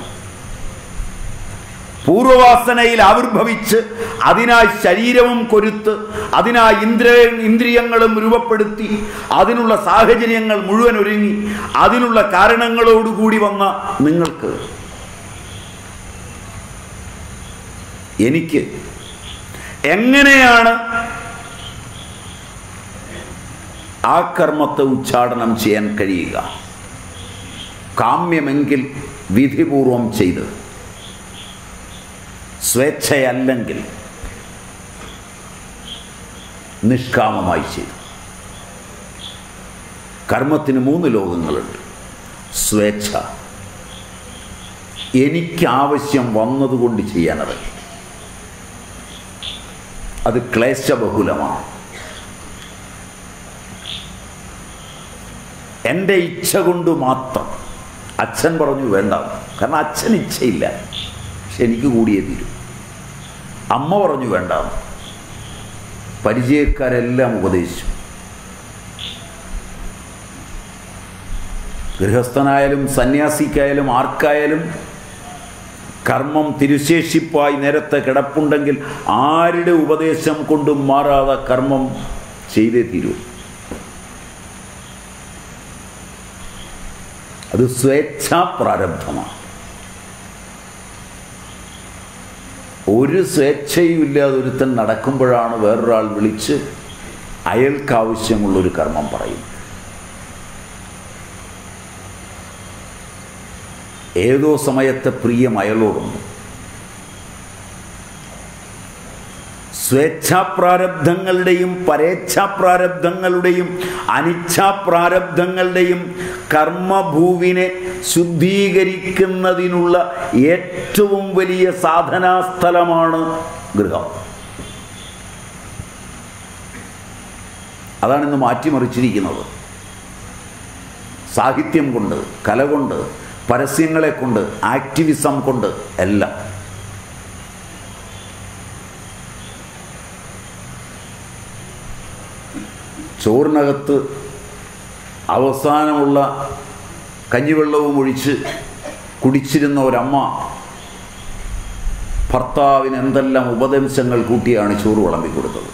പൂർവവാസനയിൽ ആവിർഭവിച്ച് അതിനായി ശരീരവും കൊരുത്ത് അതിനായി ഇന്ദ്രിയ ഇന്ദ്രിയങ്ങളും രൂപപ്പെടുത്തി അതിനുള്ള സാഹചര്യങ്ങൾ മുഴുവൻ ഒരുങ്ങി അതിനുള്ള കാരണങ്ങളോടുകൂടി വന്ന നിങ്ങൾക്ക് എനിക്ക് എങ്ങനെയാണ് ആ കർമ്മത്തെ ഉച്ചാടനം ചെയ്യാൻ കഴിയുക കാമ്യമെങ്കിൽ വിധിപൂർവം ചെയ്ത് സ്വേച്ഛയല്ലെങ്കിൽ നിഷ്കാമമായി ചെയ്തു കർമ്മത്തിന് മൂന്ന് ലോകങ്ങളുണ്ട് സ്വേച്ഛ എനിക്കാവശ്യം വന്നതുകൊണ്ട് ചെയ്യാനിറങ്ങി അത് ക്ലേശബഹുലമാണ് എൻ്റെ ഇച്ഛ കൊണ്ട് മാത്രം അച്ഛൻ പറഞ്ഞു വേണ്ട കാരണം അച്ഛൻ ഇച്ഛയില്ല പക്ഷെ എനിക്ക് കൂടിയേ തീരും അമ്മ പറഞ്ഞു വേണ്ട പരിചയക്കാരെല്ലാം ഉപദേശിച്ചു ഗൃഹസ്ഥനായാലും സന്യാസിക്കായാലും ആർക്കായാലും കർമ്മം തിരുശേഷിപ്പായി നേരത്തെ കിടപ്പുണ്ടെങ്കിൽ ആരുടെ ഉപദേശം കൊണ്ടും മാറാതെ കർമ്മം ചെയ്തേ തീരൂ അത് സ്വേച്ഛാ പ്രാരബ്ധമാണ് ഒരു സ്വേച്ഛയും ഇല്ലാതെ ഒരുത്തൻ നടക്കുമ്പോഴാണ് വേറൊരാൾ വിളിച്ച് അയൽക്കാവശ്യമുള്ളൊരു കർമ്മം പറയും ഏതോ സമയത്തെ പ്രിയം അയലോടുണ്ട് സ്വേച്ഛാപ്രാരബ്ധങ്ങളുടെയും പരേച്ഛാപ്രാരബ്ധങ്ങളുടെയും അനിച്ഛാപ്രാരബ്ധങ്ങളുടെയും കർമ്മഭൂവിനെ ശുദ്ധീകരിക്കുന്നതിനുള്ള ഏറ്റവും വലിയ സാധനാസ്ഥലമാണ് ഗൃഹം അതാണ് ഇന്ന് മാറ്റിമറിച്ചിരിക്കുന്നത് സാഹിത്യം കൊണ്ട് കല കൊണ്ട് പരസ്യങ്ങളെ കൊണ്ട് ആക്ടിവിസം കൊണ്ട് എല്ലാം ചോറിനകത്ത് അവസാനമുള്ള കഞ്ഞിവെള്ളവും ഒഴിച്ച് കുടിച്ചിരുന്ന ഒരമ്മ ഭർത്താവിന് എന്തെല്ലാം ഉപദേശങ്ങൾ കൂട്ടിയാണ് ചോറ് വിളമ്പി കൊടുത്തത്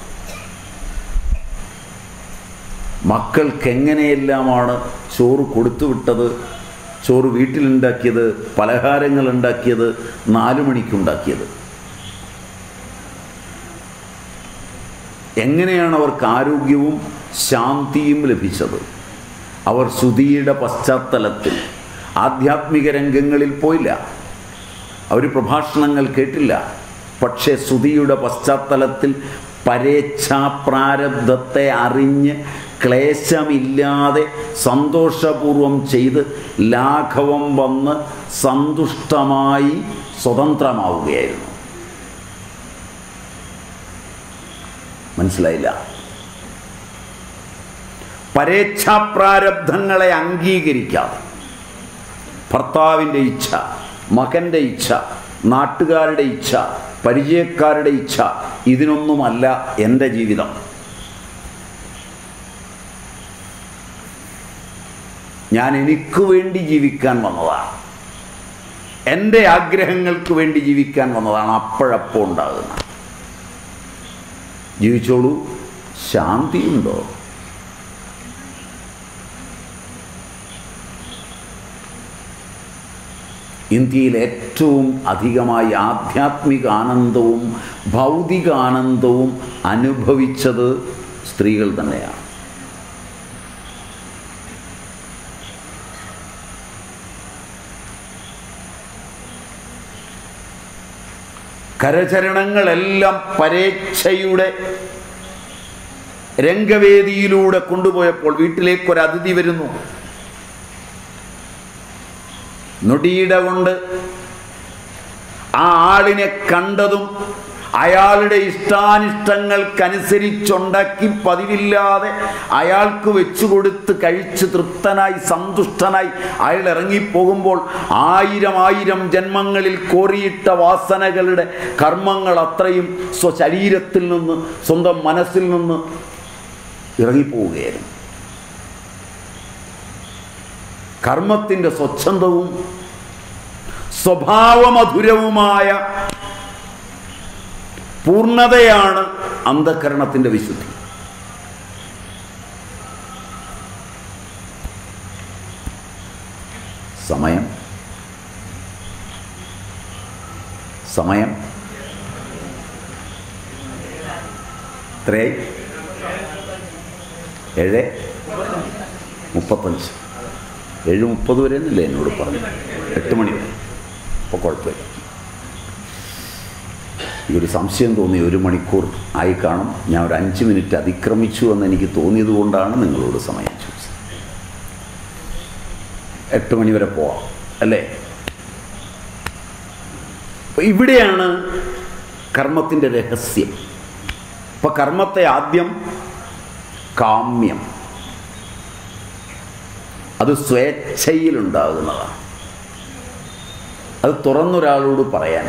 മക്കൾക്ക് എങ്ങനെയെല്ലാമാണ് ചോറ് കൊടുത്തുവിട്ടത് ചോറ് വീട്ടിലുണ്ടാക്കിയത് പലഹാരങ്ങൾ ഉണ്ടാക്കിയത് നാലു മണിക്കുണ്ടാക്കിയത് എങ്ങനെയാണ് അവർക്ക് ആരോഗ്യവും ശാന്തിയും ലഭിച്ചത് അവർ ശ്രുതിയുടെ പശ്ചാത്തലത്തിൽ ആധ്യാത്മിക രംഗങ്ങളിൽ പോയില്ല അവർ പ്രഭാഷണങ്ങൾ കേട്ടില്ല പക്ഷേ ശ്രുതിയുടെ പശ്ചാത്തലത്തിൽ പരേച്ഛാപ്രാരബ്ധത്തെ അറിഞ്ഞ് ക്ലേശമില്ലാതെ സന്തോഷപൂർവം ചെയ്ത് ലാഘവം വന്ന് സന്തുഷ്ടമായി സ്വതന്ത്രമാവുകയായിരുന്നു മനസ്സിലായില്ല പരേച്ഛാപ്രാരബ്ധങ്ങളെ അംഗീകരിക്കാതെ ഭർത്താവിൻ്റെ ഇച്ഛ മകൻ്റെ ഇച്ഛ നാട്ടുകാരുടെ ഇച്ഛ പരിചയക്കാരുടെ ഇച്ഛ ഇതിനൊന്നുമല്ല എൻ്റെ ജീവിതം ഞാൻ എനിക്ക് വേണ്ടി ജീവിക്കാൻ വന്നതാണ് എൻ്റെ ആഗ്രഹങ്ങൾക്ക് വേണ്ടി ജീവിക്കാൻ വന്നതാണ് അപ്പോഴപ്പോൾ ഉണ്ടാകുന്നത് ജീവിച്ചോളൂ ശാന്തിയുണ്ടോ ഇന്ത്യയിൽ ഏറ്റവും അധികമായി ആധ്യാത്മിക ആനന്ദവും ഭൗതികാനന്ദവും അനുഭവിച്ചത് സ്ത്രീകൾ തന്നെയാണ് കരചരണങ്ങളെല്ലാം പരേച്ഛയുടെ രംഗവേദിയിലൂടെ കൊണ്ടുപോയപ്പോൾ വീട്ടിലേക്ക് ഒരു അതിഥി വരുന്നു നൊടിയിട കൊണ്ട് ആ ആളിനെ കണ്ടതും അയാളുടെ ഇഷ്ടാനിഷ്ടങ്ങൾക്കനുസരിച്ചുണ്ടാക്കി പതിവില്ലാതെ അയാൾക്ക് വെച്ചു കൊടുത്ത് കഴിച്ച് തൃപ്തനായി സന്തുഷ്ടനായി അയാൾ ഇറങ്ങിപ്പോകുമ്പോൾ ആയിരം ആയിരം ജന്മങ്ങളിൽ കോറിയിട്ട വാസനകളുടെ കർമ്മങ്ങൾ അത്രയും സ്വശരീരത്തിൽ നിന്ന് സ്വന്തം മനസ്സിൽ നിന്ന് ഇറങ്ങിപ്പോവുകയായിരുന്നു കർമ്മത്തിൻ്റെ സ്വച്ഛന്തവും സ്വഭാവമധുരവുമായ പൂർണ്ണതയാണ് അന്ധകരണത്തിൻ്റെ വിശുദ്ധി സമയം സമയം എത്രയായി ഏഴ് മുപ്പത്തഞ്ച് ഏഴ് മുപ്പത് വരെ എന്നല്ലേ എന്നോട് പറഞ്ഞു എട്ട് മണി വരെ അപ്പോൾ കുഴപ്പമില്ല ഈ ഒരു സംശയം തോന്നി ഒരു മണിക്കൂർ ആയി കാണും ഞാൻ ഒരു അഞ്ച് മിനിറ്റ് അതിക്രമിച്ചു എന്ന് എനിക്ക് തോന്നിയത് കൊണ്ടാണ് നിങ്ങളോട് സമയം ചോദിച്ചത് എട്ട് മണി വരെ പോവാം അല്ലേ അപ്പോൾ ഇവിടെയാണ് കർമ്മത്തിൻ്റെ രഹസ്യം അപ്പോൾ കർമ്മത്തെ ആദ്യം കാമ്യം അത് സ്വേച്ഛയിലുണ്ടാകുന്നതാണ് അത് തുറന്നൊരാളോട് പറയാൻ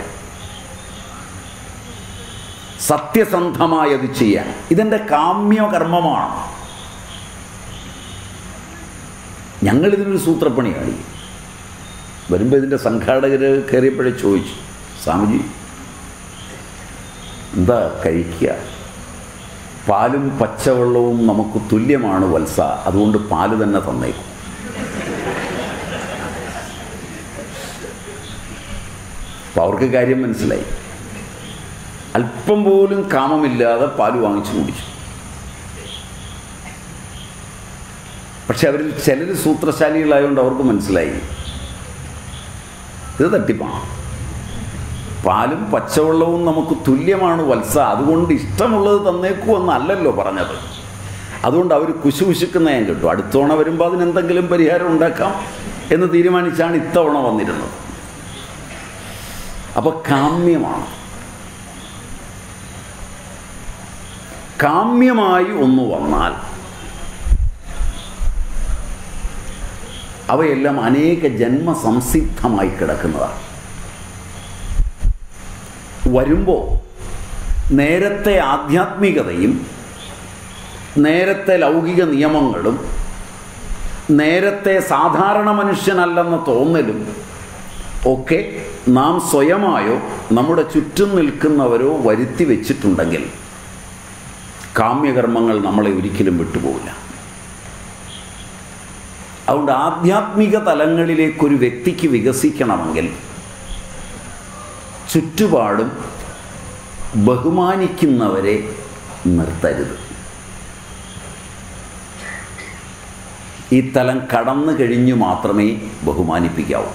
സത്യസന്ധമായി അത് ചെയ്യാൻ ഇതെൻ്റെ കാമ്യകർമ്മമാണ് ഞങ്ങളിതിനൊരു സൂത്രപ്പണി കാടി വരുമ്പോൾ ഇതിൻ്റെ സംഘാടകർ കയറിയപ്പോഴേ ചോദിച്ചു സ്വാമിജി എന്താ കഴിക്കുക പാലും പച്ചവെള്ളവും നമുക്ക് തുല്യമാണ് വത്സ അതുകൊണ്ട് പാല് തന്നെ തന്നേക്കും അപ്പോൾ അവർക്ക് കാര്യം മനസ്സിലായി അല്പം പോലും കാമമില്ലാതെ പാല് വാങ്ങിച്ചു കുടിച്ചു പക്ഷെ അവരിൽ ചിലർ സൂത്രശാലികളായതുകൊണ്ട് അവർക്ക് മനസ്സിലായി ഇത് തട്ടിപ്പാണ് പാലും പച്ചവെള്ളവും നമുക്ക് തുല്യമാണ് വത്സ അതുകൊണ്ട് ഇഷ്ടമുള്ളത് തന്നേക്കൂ എന്നല്ലല്ലോ പറഞ്ഞത് അതുകൊണ്ട് അവർ കുശുകുശുക്കുന്ന ഞാൻ കിട്ടും അടുത്തവണ വരുമ്പോൾ അതിനെന്തെങ്കിലും പരിഹാരം ഉണ്ടാക്കാം എന്ന് തീരുമാനിച്ചാണ് ഇത്തവണ വന്നിരുന്നത് അപ്പോൾ കാമ്യമാണ് കാമ്യമായി ഒന്ന് വന്നാൽ അവയെല്ലാം അനേക ജന്മസംസിദ്ധമായി കിടക്കുന്നതാണ് വരുമ്പോൾ നേരത്തെ ആധ്യാത്മികതയും നേരത്തെ ലൗകിക നിയമങ്ങളും നേരത്തെ സാധാരണ മനുഷ്യനല്ലെന്ന തോന്നലും ഒക്കെ നാം സ്വയമായോ നമ്മുടെ ചുറ്റും നിൽക്കുന്നവരോ വരുത്തി വെച്ചിട്ടുണ്ടെങ്കിൽ കാമ്യകർമ്മങ്ങൾ നമ്മളെ ഒരിക്കലും വിട്ടുപോകില്ല അതുകൊണ്ട് ആധ്യാത്മിക തലങ്ങളിലേക്കൊരു വ്യക്തിക്ക് വികസിക്കണമെങ്കിൽ ചുറ്റുപാടും ബഹുമാനിക്കുന്നവരെ നിർത്തരുത് ഈ തലം കടന്നു കഴിഞ്ഞു മാത്രമേ ബഹുമാനിപ്പിക്കാവൂ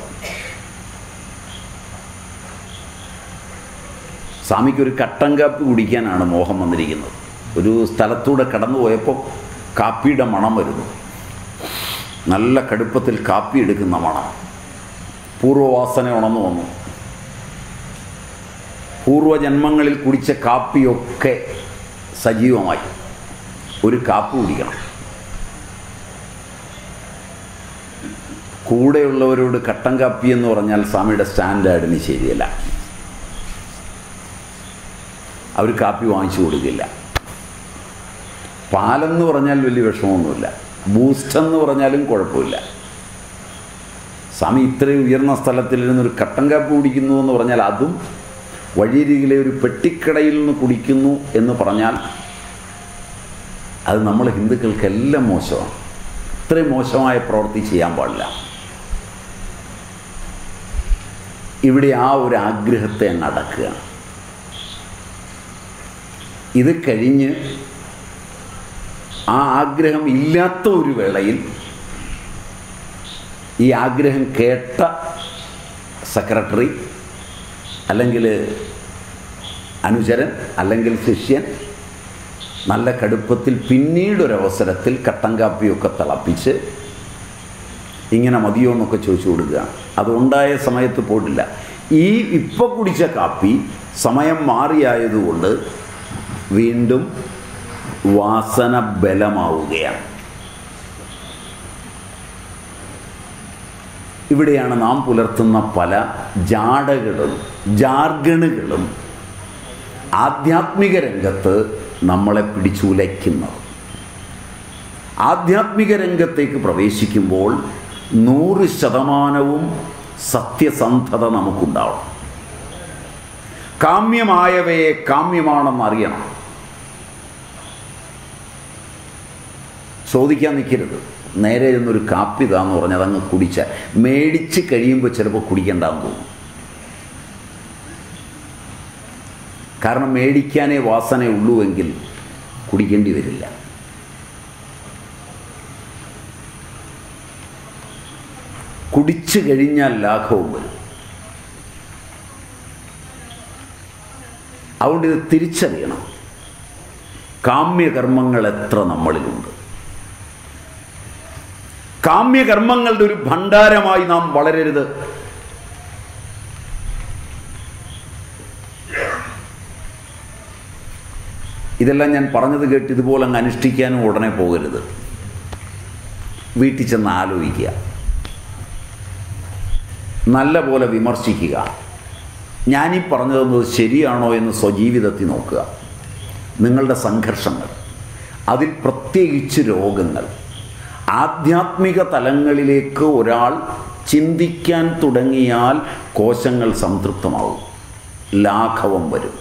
സ്വാമിക്ക് ഒരു കട്ടൻ കാപ്പി കുടിക്കാനാണ് മോഹം വന്നിരിക്കുന്നത് ഒരു സ്ഥലത്തൂടെ കടന്നു പോയപ്പോൾ കാപ്പിയുടെ മണം വരുന്നു നല്ല കടുപ്പത്തിൽ കാപ്പി എടുക്കുന്ന മണം പൂർവ്വവാസന ഉണർന്നു വന്നു പൂർവ്വജന്മങ്ങളിൽ കുടിച്ച കാപ്പിയൊക്കെ സജീവമായി ഒരു കാപ്പി കുടിക്കണം കൂടെയുള്ളവരോട് കട്ടൻ കാപ്പി എന്ന് പറഞ്ഞാൽ സ്വാമിയുടെ സ്റ്റാൻഡേർഡിന് ശരിയല്ല അവർ കാപ്പി വാങ്ങിച്ചു കൊടുക്കില്ല പാലെന്ന് പറഞ്ഞാൽ വലിയ വിഷമമൊന്നുമില്ല ബൂസ്റ്റ് എന്ന് പറഞ്ഞാലും കുഴപ്പമില്ല സ്വാമി ഇത്രയും ഉയർന്ന സ്ഥലത്തിലിരുന്നൊരു കട്ടൻ കാപ്പി കുടിക്കുന്നു എന്ന് പറഞ്ഞാൽ അതും വഴിയരികിലെ ഒരു പെട്ടിക്കടയിൽ നിന്ന് കുടിക്കുന്നു എന്ന് പറഞ്ഞാൽ അത് നമ്മൾ ഹിന്ദുക്കൾക്കെല്ലാം മോശമാണ് ഇത്രയും മോശമായ പ്രവൃത്തി ചെയ്യാൻ പാടില്ല ഇവിടെ ആ ഒരു ആഗ്രഹത്തെ അങ്ങ് അടക്കുക ഇത് കഴിഞ്ഞ് ആ ആഗ്രഹം ഇല്ലാത്ത ഒരു വേളയിൽ ഈ ആഗ്രഹം കേട്ട സെക്രട്ടറി അല്ലെങ്കിൽ അനുചരൻ അല്ലെങ്കിൽ ശിഷ്യൻ നല്ല കടുപ്പത്തിൽ പിന്നീടൊരവസരത്തിൽ കട്ടൻ കാപ്പിയൊക്കെ തിളപ്പിച്ച് ഇങ്ങനെ മതിയോ എന്നൊക്കെ ചോദിച്ചു കൊടുക്കുക അതുണ്ടായ സമയത്ത് പോയിട്ടില്ല ഈ ഇപ്പോൾ കുടിച്ച കാപ്പി സമയം മാറിയായതുകൊണ്ട് വീണ്ടും വാസന ബലമാവുകയാണ് ഇവിടെയാണ് നാം പുലർത്തുന്ന പല ജാടകളും ജാർഗണുകളും ആധ്യാത്മിക രംഗത്ത് നമ്മളെ പിടിച്ചുലയ്ക്കുന്നത് ആധ്യാത്മിക രംഗത്തേക്ക് പ്രവേശിക്കുമ്പോൾ നൂറ് ശതമാനവും സത്യസന്ധത നമുക്കുണ്ടാവണം കാമ്യമായവയെ കാമ്യമാണെന്ന് അറിയണം ചോദിക്കാൻ നിൽക്കരുത് നേരെ ചെന്നൊരു കാപ്പി താന്ന് പറഞ്ഞത് അങ്ങ് കുടിച്ച മേടിച്ച് കഴിയുമ്പോൾ ചിലപ്പോൾ കുടിക്കണ്ടെന്ന് തോന്നും കാരണം മേടിക്കാനേ വാസന ഉള്ളൂവെങ്കിൽ കുടിക്കേണ്ടി വരില്ല കുടിച്ചു കഴിഞ്ഞാൽ ലാഘവും വരും അതുകൊണ്ട് ഇത് തിരിച്ചറിയണം കാമ്യകർമ്മങ്ങൾ എത്ര നമ്മളിലുണ്ട് കാമ്യകർമ്മങ്ങളുടെ ഒരു ഭണ്ഡാരമായി നാം വളരരുത് ഇതെല്ലാം ഞാൻ പറഞ്ഞത് കേട്ട് ഇതുപോലെ അങ്ങ് അനുഷ്ഠിക്കാനും ഉടനെ പോകരുത് വീട്ടിൽ ചെന്ന് ആലോചിക്കുക നല്ല പോലെ വിമർശിക്കുക ഞാനീ പറഞ്ഞു തന്നത് ശരിയാണോ എന്ന് സ്വജീവിതത്തിൽ നോക്കുക നിങ്ങളുടെ സംഘർഷങ്ങൾ അതിൽ പ്രത്യേകിച്ച് രോഗങ്ങൾ ആധ്യാത്മിക തലങ്ങളിലേക്ക് ഒരാൾ ചിന്തിക്കാൻ തുടങ്ങിയാൽ കോശങ്ങൾ സംതൃപ്തമാവും ലാഘവം വരും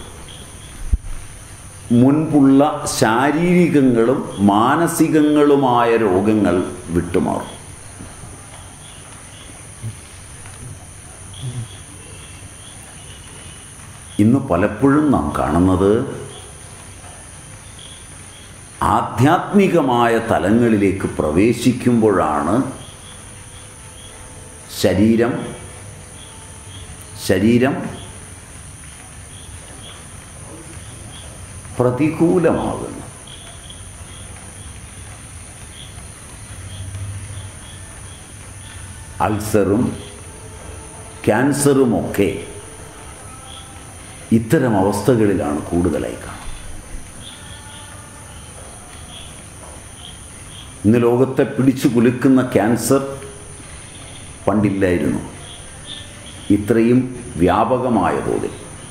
മുൻപുള്ള ശാരീരികങ്ങളും മാനസികങ്ങളുമായ രോഗങ്ങൾ വിട്ടുമാറും ഇന്ന് പലപ്പോഴും നാം കാണുന്നത് ആധ്യാത്മികമായ തലങ്ങളിലേക്ക് പ്രവേശിക്കുമ്പോഴാണ് ശരീരം ശരീരം പ്രതികൂലമാകുന്നു അൾസറും ക്യാൻസറുമൊക്കെ ഇത്തരം അവസ്ഥകളിലാണ് കൂടുതലായി കാണുന്നത് ഇന്ന് ലോകത്തെ പിടിച്ചു കുലുക്കുന്ന ക്യാൻസർ പണ്ടില്ലായിരുന്നു ഇത്രയും വ്യാപകമായ തോതിൽ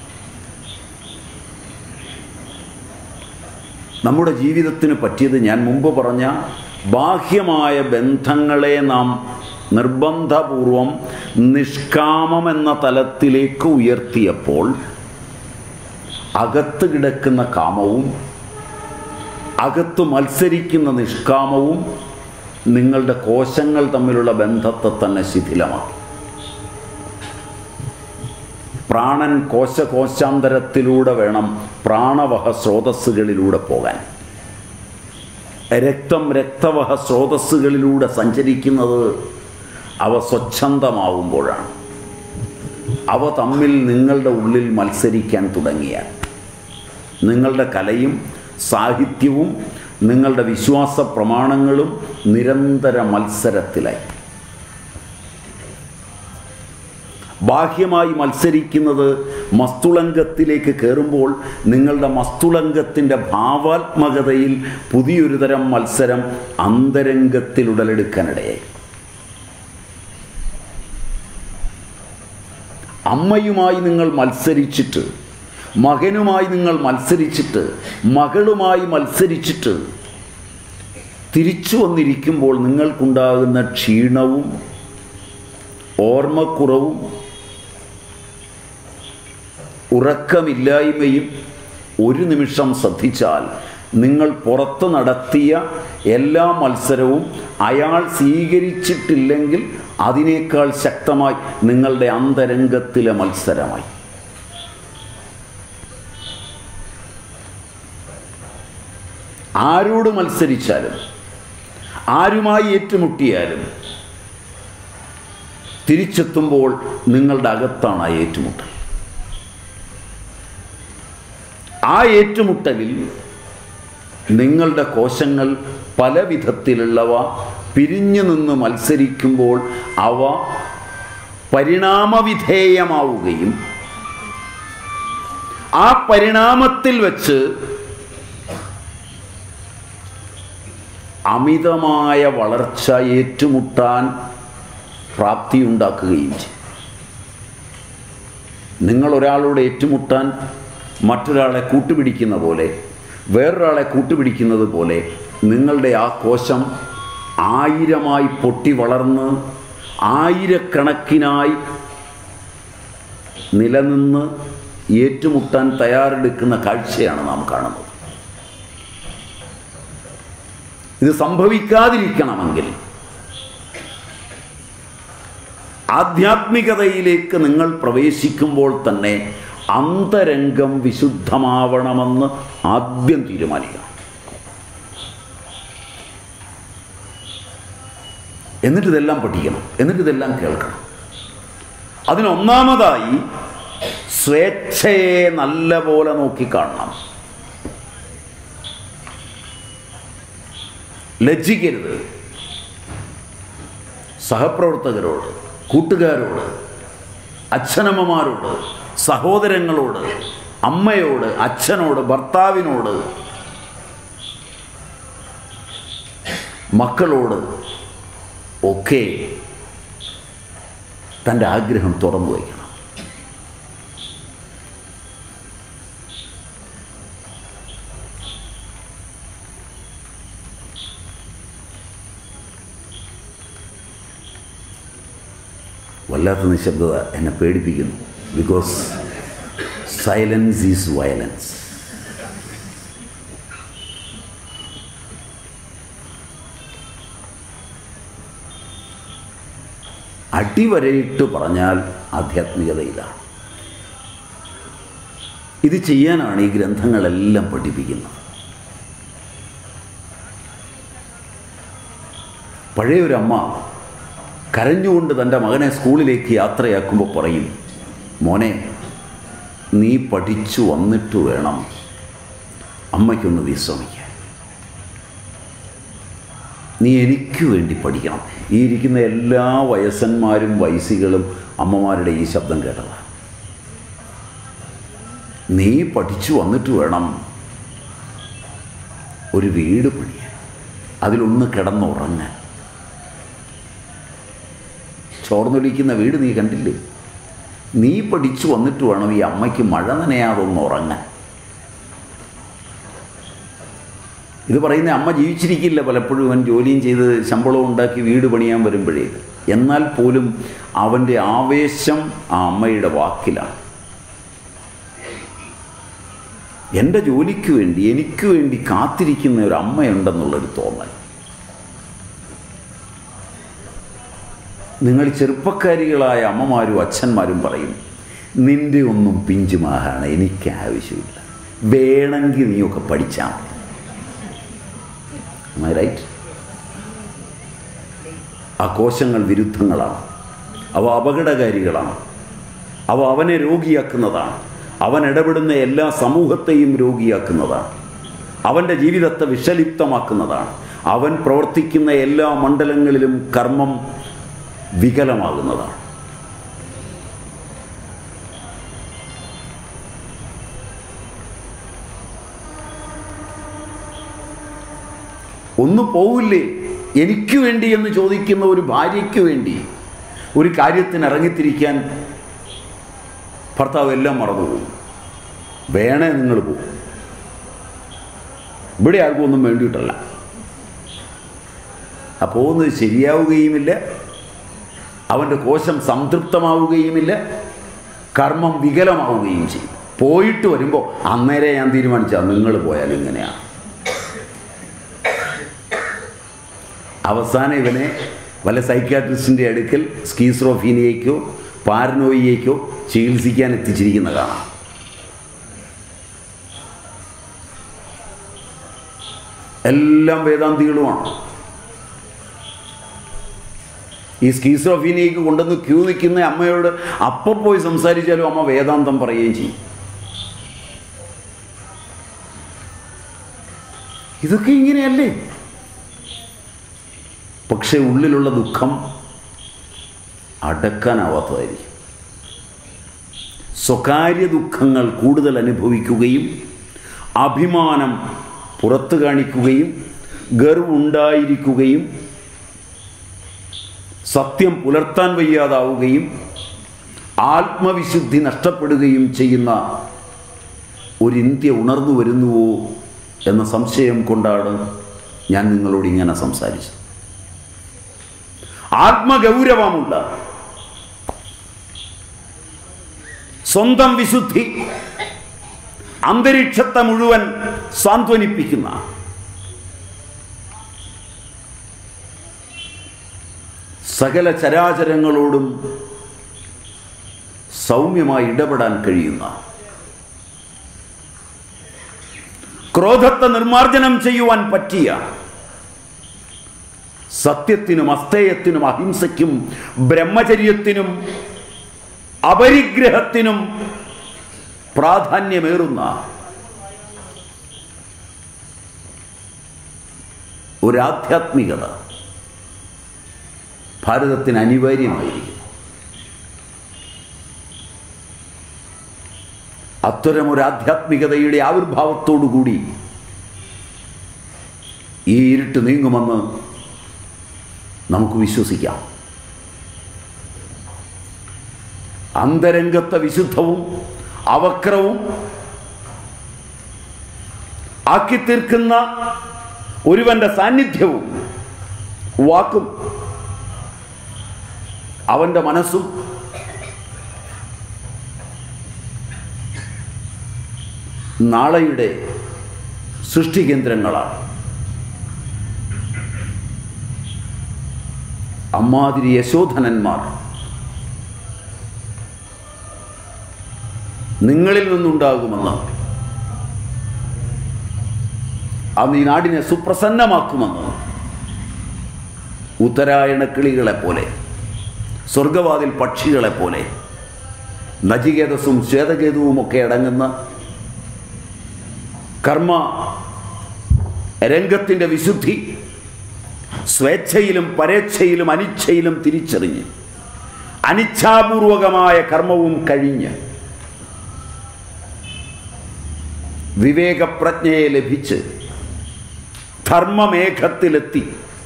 നമ്മുടെ ജീവിതത്തിന് പറ്റിയത് ഞാൻ മുമ്പ് പറഞ്ഞ ബാഹ്യമായ ബന്ധങ്ങളെ നാം നിർബന്ധപൂർവം നിഷ്കാമം എന്ന തലത്തിലേക്ക് ഉയർത്തിയപ്പോൾ അകത്ത് കിടക്കുന്ന കാമവും അകത്ത് മത്സരിക്കുന്ന നിഷ്കാമവും നിങ്ങളുടെ കോശങ്ങൾ തമ്മിലുള്ള ബന്ധത്തെ തന്നെ ശിഥിലമാക്കി പ്രാണൻ കോശകോശാന്തരത്തിലൂടെ വേണം പ്രാണവഹ സ്രോതസ്സുകളിലൂടെ പോകാൻ രക്തം രക്തവഹ സ്രോതസ്സുകളിലൂടെ സഞ്ചരിക്കുന്നത് അവ സ്വച്ഛന്തമാവുമ്പോഴാണ് അവ തമ്മിൽ നിങ്ങളുടെ ഉള്ളിൽ മത്സരിക്കാൻ തുടങ്ങിയാൽ നിങ്ങളുടെ കലയും സാഹിത്യവും നിങ്ങളുടെ വിശ്വാസ പ്രമാണങ്ങളും നിരന്തര മത്സരത്തിലായി ബാഹ്യമായി മത്സരിക്കുന്നത് മസ്തുളങ്കത്തിലേക്ക് കയറുമ്പോൾ നിങ്ങളുടെ മസ്തുളങ്കത്തിൻ്റെ ഭാവാത്മകതയിൽ പുതിയൊരു തരം മത്സരം അന്തരംഗത്തിൽ ഉടലെടുക്കാനിടയായി അമ്മയുമായി നിങ്ങൾ മത്സരിച്ചിട്ട് മകനുമായി നിങ്ങൾ മത്സരിച്ചിട്ട് മകളുമായി മത്സരിച്ചിട്ട് തിരിച്ചു വന്നിരിക്കുമ്പോൾ നിങ്ങൾക്കുണ്ടാകുന്ന ക്ഷീണവും ഓർമ്മക്കുറവും ഉറക്കമില്ലായ്മയും ഒരു നിമിഷം ശ്രദ്ധിച്ചാൽ നിങ്ങൾ പുറത്ത് നടത്തിയ എല്ലാ മത്സരവും അയാൾ സ്വീകരിച്ചിട്ടില്ലെങ്കിൽ അതിനേക്കാൾ ശക്തമായി നിങ്ങളുടെ അന്തരംഗത്തിലെ മത്സരമായി ആരോട് മത്സരിച്ചാലും ആരുമായി ഏറ്റുമുട്ടിയാലും തിരിച്ചെത്തുമ്പോൾ നിങ്ങളുടെ അകത്താണ് ആ ഏറ്റുമുട്ടൽ ആ ഏറ്റുമുട്ടലിൽ നിങ്ങളുടെ കോശങ്ങൾ പല വിധത്തിലുള്ളവ പിരിഞ്ഞു നിന്ന് മത്സരിക്കുമ്പോൾ അവ പരിണാമവിധേയമാവുകയും ആ പരിണാമത്തിൽ വെച്ച് അമിതമായ വളർച്ച ഏറ്റുമുട്ടാൻ പ്രാപ്തിയുണ്ടാക്കുകയും ചെയ്യും നിങ്ങൾ ഒരാളോട് ഏറ്റുമുട്ടാൻ മറ്റൊരാളെ കൂട്ടുപിടിക്കുന്ന പോലെ വേറൊരാളെ കൂട്ടുപിടിക്കുന്നത് പോലെ നിങ്ങളുടെ ആ കോശം ആയിരമായി പൊട്ടി വളർന്ന് ആയിരക്കണക്കിനായി നിലനിന്ന് ഏറ്റുമുട്ടാൻ തയ്യാറെടുക്കുന്ന കാഴ്ചയാണ് നാം കാണുന്നത് ഇത് സംഭവിക്കാതിരിക്കണമെങ്കിൽ ആധ്യാത്മികതയിലേക്ക് നിങ്ങൾ പ്രവേശിക്കുമ്പോൾ തന്നെ അന്തരംഗം വിശുദ്ധമാവണമെന്ന് ആദ്യം തീരുമാനിക്കണം എന്നിട്ട് ഇതെല്ലാം പഠിക്കണം എന്നിട്ട് ഇതെല്ലാം കേൾക്കണം അതിനൊന്നാമതായി സ്വേച്ഛയെ നല്ല പോലെ നോക്കിക്കാണണം ലജ്ജിക്കരുത് സഹപ്രവർത്തകരോട് കൂട്ടുകാരോട് അച്ഛനമ്മമാരോട് സഹോദരങ്ങളോട് അമ്മയോട് അച്ഛനോട് ഭർത്താവിനോട് മക്കളോട് ഒക്കെ തൻ്റെ ആഗ്രഹം തുറന്നു വയ്ക്കണം വല്ലാത്ത നിശബ്ദത എന്നെ പേടിപ്പിക്കുന്നു ബിക്കോസ് സൈലൻസ് ഈസ് വയലൻസ് അടിവരയിട്ട് പറഞ്ഞാൽ ആധ്യാത്മികത ഇതാണ് ഇത് ചെയ്യാനാണ് ഈ ഗ്രന്ഥങ്ങളെല്ലാം പഠിപ്പിക്കുന്നത് പഴയൊരമ്മ കരഞ്ഞുകൊണ്ട് തൻ്റെ മകനെ സ്കൂളിലേക്ക് യാത്രയാക്കുമ്പോൾ പറയും മോനെ നീ പഠിച്ചു വന്നിട്ട് വേണം അമ്മയ്ക്കൊന്ന് വിശ്രമിക്കാൻ നീ എനിക്ക് വേണ്ടി പഠിക്കണം ഈ ഇരിക്കുന്ന എല്ലാ വയസ്സന്മാരും വയസ്സികളും അമ്മമാരുടെ ഈ ശബ്ദം കേട്ടതാണ് നീ പഠിച്ചു വന്നിട്ട് വേണം ഒരു വീട് പണിയാൻ അതിലൊന്ന് കിടന്നുറങ്ങാൻ ചോർന്നൊലിക്കുന്ന വീട് നീ കണ്ടില്ലേ നീ പഠിച്ചു വന്നിട്ട് വേണം ഈ അമ്മയ്ക്ക് മഴ നനയാതൊന്ന് ഉറങ്ങാൻ ഇത് പറയുന്ന അമ്മ ജീവിച്ചിരിക്കില്ല പലപ്പോഴും അവൻ ജോലിയും ചെയ്ത് ശമ്പളവും ഉണ്ടാക്കി വീട് പണിയാൻ വരുമ്പോഴേ എന്നാൽ പോലും അവൻ്റെ ആവേശം ആ അമ്മയുടെ വാക്കിലാണ് എൻ്റെ ജോലിക്ക് വേണ്ടി എനിക്ക് വേണ്ടി കാത്തിരിക്കുന്ന ഒരു അമ്മയുണ്ടെന്നുള്ളൊരു തോന്നൽ നിങ്ങൾ ചെറുപ്പക്കാരികളായ അമ്മമാരും അച്ഛന്മാരും പറയും നിന്റെ ഒന്നും പിഞ്ചുമാഹാണ് എനിക്ക് ആവശ്യമില്ല വേണമെങ്കിൽ നീയൊക്കെ പഠിച്ചാൽ മതി റൈറ്റ് ആ കോശങ്ങൾ വിരുദ്ധങ്ങളാണ് അവ അപകടകാരികളാണ് അവ അവനെ രോഗിയാക്കുന്നതാണ് അവൻ ഇടപെടുന്ന എല്ലാ സമൂഹത്തെയും രോഗിയാക്കുന്നതാണ് അവൻ്റെ ജീവിതത്തെ വിഷലിപ്തമാക്കുന്നതാണ് അവൻ പ്രവർത്തിക്കുന്ന എല്ലാ മണ്ഡലങ്ങളിലും കർമ്മം വികലമാകുന്നതാണ് ഒന്ന് പോവില്ലേ എനിക്ക് വേണ്ടി എന്ന് ചോദിക്കുന്ന ഒരു ഭാര്യയ്ക്ക് വേണ്ടി ഒരു കാര്യത്തിന് ഇറങ്ങിത്തിരിക്കാൻ ഭർത്താവ് എല്ലാം മറന്നുപോകും വേണേ നിങ്ങൾ പോകും ഇവിടെ ആർക്കും ഒന്നും വേണ്ടിയിട്ടല്ല ആ പോകുന്നത് ശരിയാവുകയുമില്ല അവൻ്റെ കോശം സംതൃപ്തമാവുകയുമില്ല കർമ്മം വികലമാവുകയും ചെയ്യും പോയിട്ട് വരുമ്പോൾ അന്നേരെ ഞാൻ തീരുമാനിച്ചാൽ നിങ്ങൾ പോയാൽ ഇങ്ങനെയാണ് അവസാനം ഇവനെ വല്ല സൈക്കാട്രിസ്റ്റിൻ്റെ അടുക്കൽ സ്കീസ്രോഫീനിയയ്ക്കോ പാരനോയിയേക്കോ ചികിത്സിക്കാൻ എത്തിച്ചിരിക്കുന്ന കാണാം എല്ലാം വേദാന്തികളുമാണ് ഈ സ്കീസ്രോഫീനിയയ്ക്ക് കൊണ്ടുവന്ന് ക്യൂ നിൽക്കുന്ന അമ്മയോട് അപ്പം പോയി സംസാരിച്ചാലും അമ്മ വേദാന്തം പറയുകയും ചെയ്യും ഇതൊക്കെ ഇങ്ങനെയല്ലേ പക്ഷെ ഉള്ളിലുള്ള ദുഃഖം അടക്കാനാവാത്തതായിരിക്കും സ്വകാര്യ ദുഃഖങ്ങൾ കൂടുതൽ അനുഭവിക്കുകയും അഭിമാനം പുറത്തു കാണിക്കുകയും ഗർവുണ്ടായിരിക്കുകയും സത്യം പുലർത്താൻ വയ്യാതാവുകയും ആത്മവിശുദ്ധി നഷ്ടപ്പെടുകയും ചെയ്യുന്ന ഒരു ഇന്ത്യ ഉണർന്നു വരുന്നുവോ എന്ന സംശയം കൊണ്ടാണ് ഞാൻ നിങ്ങളോട് ഇങ്ങനെ സംസാരിച്ചത് ആത്മഗൗരവമുള്ള സ്വന്തം വിശുദ്ധി അന്തരീക്ഷത്തെ മുഴുവൻ സാന്ത്വനിപ്പിക്കുന്ന സകല ചരാചരങ്ങളോടും സൗമ്യമായി ഇടപെടാൻ കഴിയുന്ന ക്രോധത്തെ നിർമാർജനം ചെയ്യുവാൻ പറ്റിയ സത്യത്തിനും അസ്തേയത്തിനും അഹിംസയ്ക്കും ബ്രഹ്മചര്യത്തിനും അപരിഗ്രഹത്തിനും പ്രാധാന്യമേറുന്ന ഒരാധ്യാത്മികത ഭാരതത്തിന് അനിവാര്യമായിരിക്കും അത്തരമൊരു ആധ്യാത്മികതയുടെ ആവിർഭാവത്തോടുകൂടി ഈ ഇരുട്ട് നീങ്ങുമെന്ന് നമുക്ക് വിശ്വസിക്കാം അന്തരംഗത്തെ വിശുദ്ധവും അവക്രവും ആക്കി തീർക്കുന്ന ഒരുവന്റെ സാന്നിധ്യവും വാക്കും അവന്റെ മനസ്സും നാളെയുടെ സൃഷ്ടികേന്ദ്രങ്ങളാണ് അമ്മാതിരി യശോധനന്മാർ നിങ്ങളിൽ നിന്നുണ്ടാകുമെന്ന് അന്ന് ഈ നാടിനെ സുപ്രസന്നമാക്കുമെന്ന് ഉത്തരായണ കിളികളെപ്പോലെ സ്വർഗവാതിൽ പക്ഷികളെപ്പോലെ നചികേതസും ശ്വേതകേതുവും ഒക്കെ അടങ്ങുന്ന കർമ്മ രംഗത്തിൻ്റെ വിശുദ്ധി സ്വേച്ഛയിലും പരേച്ഛയിലും അനിച്ഛയിലും തിരിച്ചറിഞ്ഞ് അനിച്ഛാപൂർവകമായ കർമ്മവും കഴിഞ്ഞ് വിവേകപ്രജ്ഞയെ ലഭിച്ച് ധർമ്മമേഘത്തിലെത്തി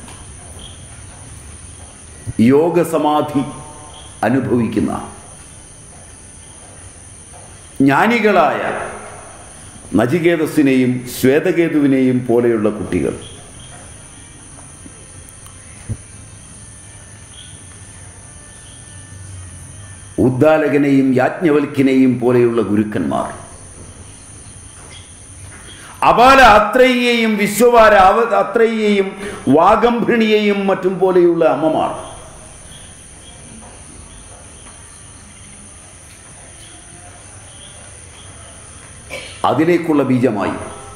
യോഗസമാധി അനുഭവിക്കുന്ന ജ്ഞാനികളായ നചികേതസിനെയും ശ്വേതകേതുവിനെയും പോലെയുള്ള കുട്ടികൾ ഉദ്ദാലകനെയും യാജ്ഞവൽക്കിനെയും പോലെയുള്ള ഗുരുക്കന്മാർ അപാല അത്രയെയും വിശ്വവാര അവ അത്രയെയും വാഗംഭിണിയെയും മറ്റും പോലെയുള്ള അമ്മമാർ അതിലേക്കുള്ള ബീജമായി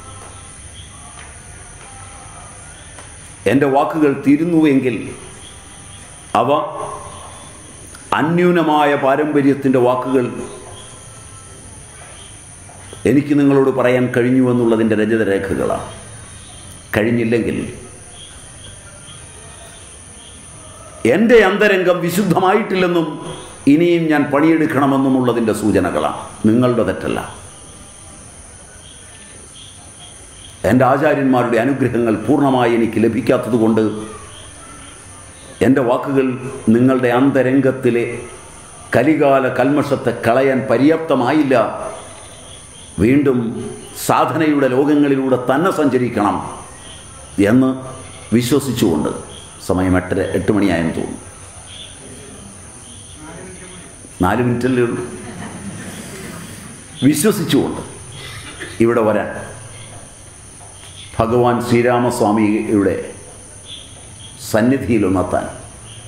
എൻ്റെ വാക്കുകൾ തീരുന്നുവെങ്കിൽ അവ അന്യൂനമായ പാരമ്പര്യത്തിൻ്റെ വാക്കുകൾ എനിക്ക് നിങ്ങളോട് പറയാൻ കഴിഞ്ഞു എന്നുള്ളതിൻ്റെ രജതരേഖകളാണ് കഴിഞ്ഞില്ലെങ്കിൽ എൻ്റെ അന്തരംഗം വിശുദ്ധമായിട്ടില്ലെന്നും ഇനിയും ഞാൻ പണിയെടുക്കണമെന്നുമുള്ളതിൻ്റെ സൂചനകളാണ് നിങ്ങളുടെ തെറ്റല്ല എൻ്റെ ആചാര്യന്മാരുടെ അനുഗ്രഹങ്ങൾ പൂർണ്ണമായി എനിക്ക് ലഭിക്കാത്തതുകൊണ്ട് എൻ്റെ വാക്കുകൾ നിങ്ങളുടെ അന്തരംഗത്തിലെ കലികാല കൽമഷത്തെ കളയാൻ പര്യാപ്തമായില്ല വീണ്ടും സാധനയുടെ ലോകങ്ങളിലൂടെ തന്നെ സഞ്ചരിക്കണം എന്ന് വിശ്വസിച്ചുകൊണ്ട് സമയം എട്ടര എട്ട് മണിയായെന്ന് തോന്നുന്നു നാല് മിനിറ്റല്ലേ ഉള്ളൂ വിശ്വസിച്ചുകൊണ്ട് ഇവിടെ വരാൻ ഭഗവാൻ ശ്രീരാമസ്വാമിയുടെ സന്നിധിയിലൊന്നെത്താൻ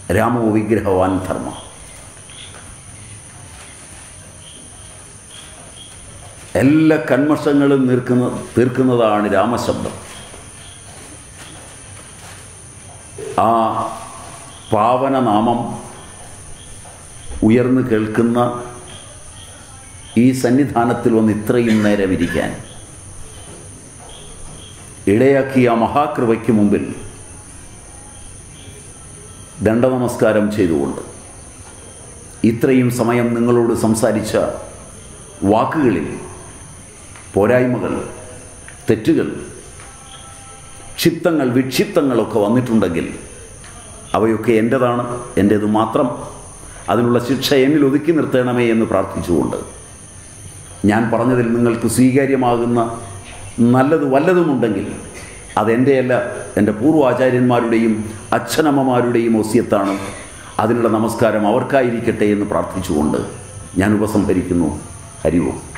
രാമോ വിഗ്രഹവാൻ ധർമ്മ എല്ലാ കന്മഷങ്ങളും നീർക്കുന്ന തീർക്കുന്നതാണ് രാമശബ്ദം ആ പാവനനാമം ഉയർന്നു കേൾക്കുന്ന ഈ സന്നിധാനത്തിൽ വന്ന് ഇത്രയും നേരം ഇരിക്കാൻ ഇടയാക്കിയ ആ മഹാകൃപയ്ക്ക് മുമ്പിൽ ദണ്ഡനമസ്കാരം ചെയ്തുകൊണ്ട് ഇത്രയും സമയം നിങ്ങളോട് സംസാരിച്ച വാക്കുകളിൽ പോരായ്മകൾ തെറ്റുകൾ ക്ഷിപ്തങ്ങൾ വിക്ഷിപ്തങ്ങളൊക്കെ വന്നിട്ടുണ്ടെങ്കിൽ അവയൊക്കെ എൻ്റെതാണ് എൻ്റേത് മാത്രം അതിനുള്ള ശിക്ഷ എന്നിൽ ഒതുക്കി നിർത്തണമേ എന്ന് പ്രാർത്ഥിച്ചുകൊണ്ട് ഞാൻ പറഞ്ഞതിൽ നിങ്ങൾക്ക് സ്വീകാര്യമാകുന്ന നല്ലത് വല്ലതുമുണ്ടെങ്കിൽ അതെൻ്റെയല്ല എൻ്റെ പൂർവാചാര്യന്മാരുടെയും അച്ഛനമ്മമാരുടെയും ഒസ്യത്താണ് അതിനുള്ള നമസ്കാരം അവർക്കായിരിക്കട്ടെ എന്ന് പ്രാർത്ഥിച്ചുകൊണ്ട് ഞാൻ ഉപസംഹരിക്കുന്നു ഹരിവും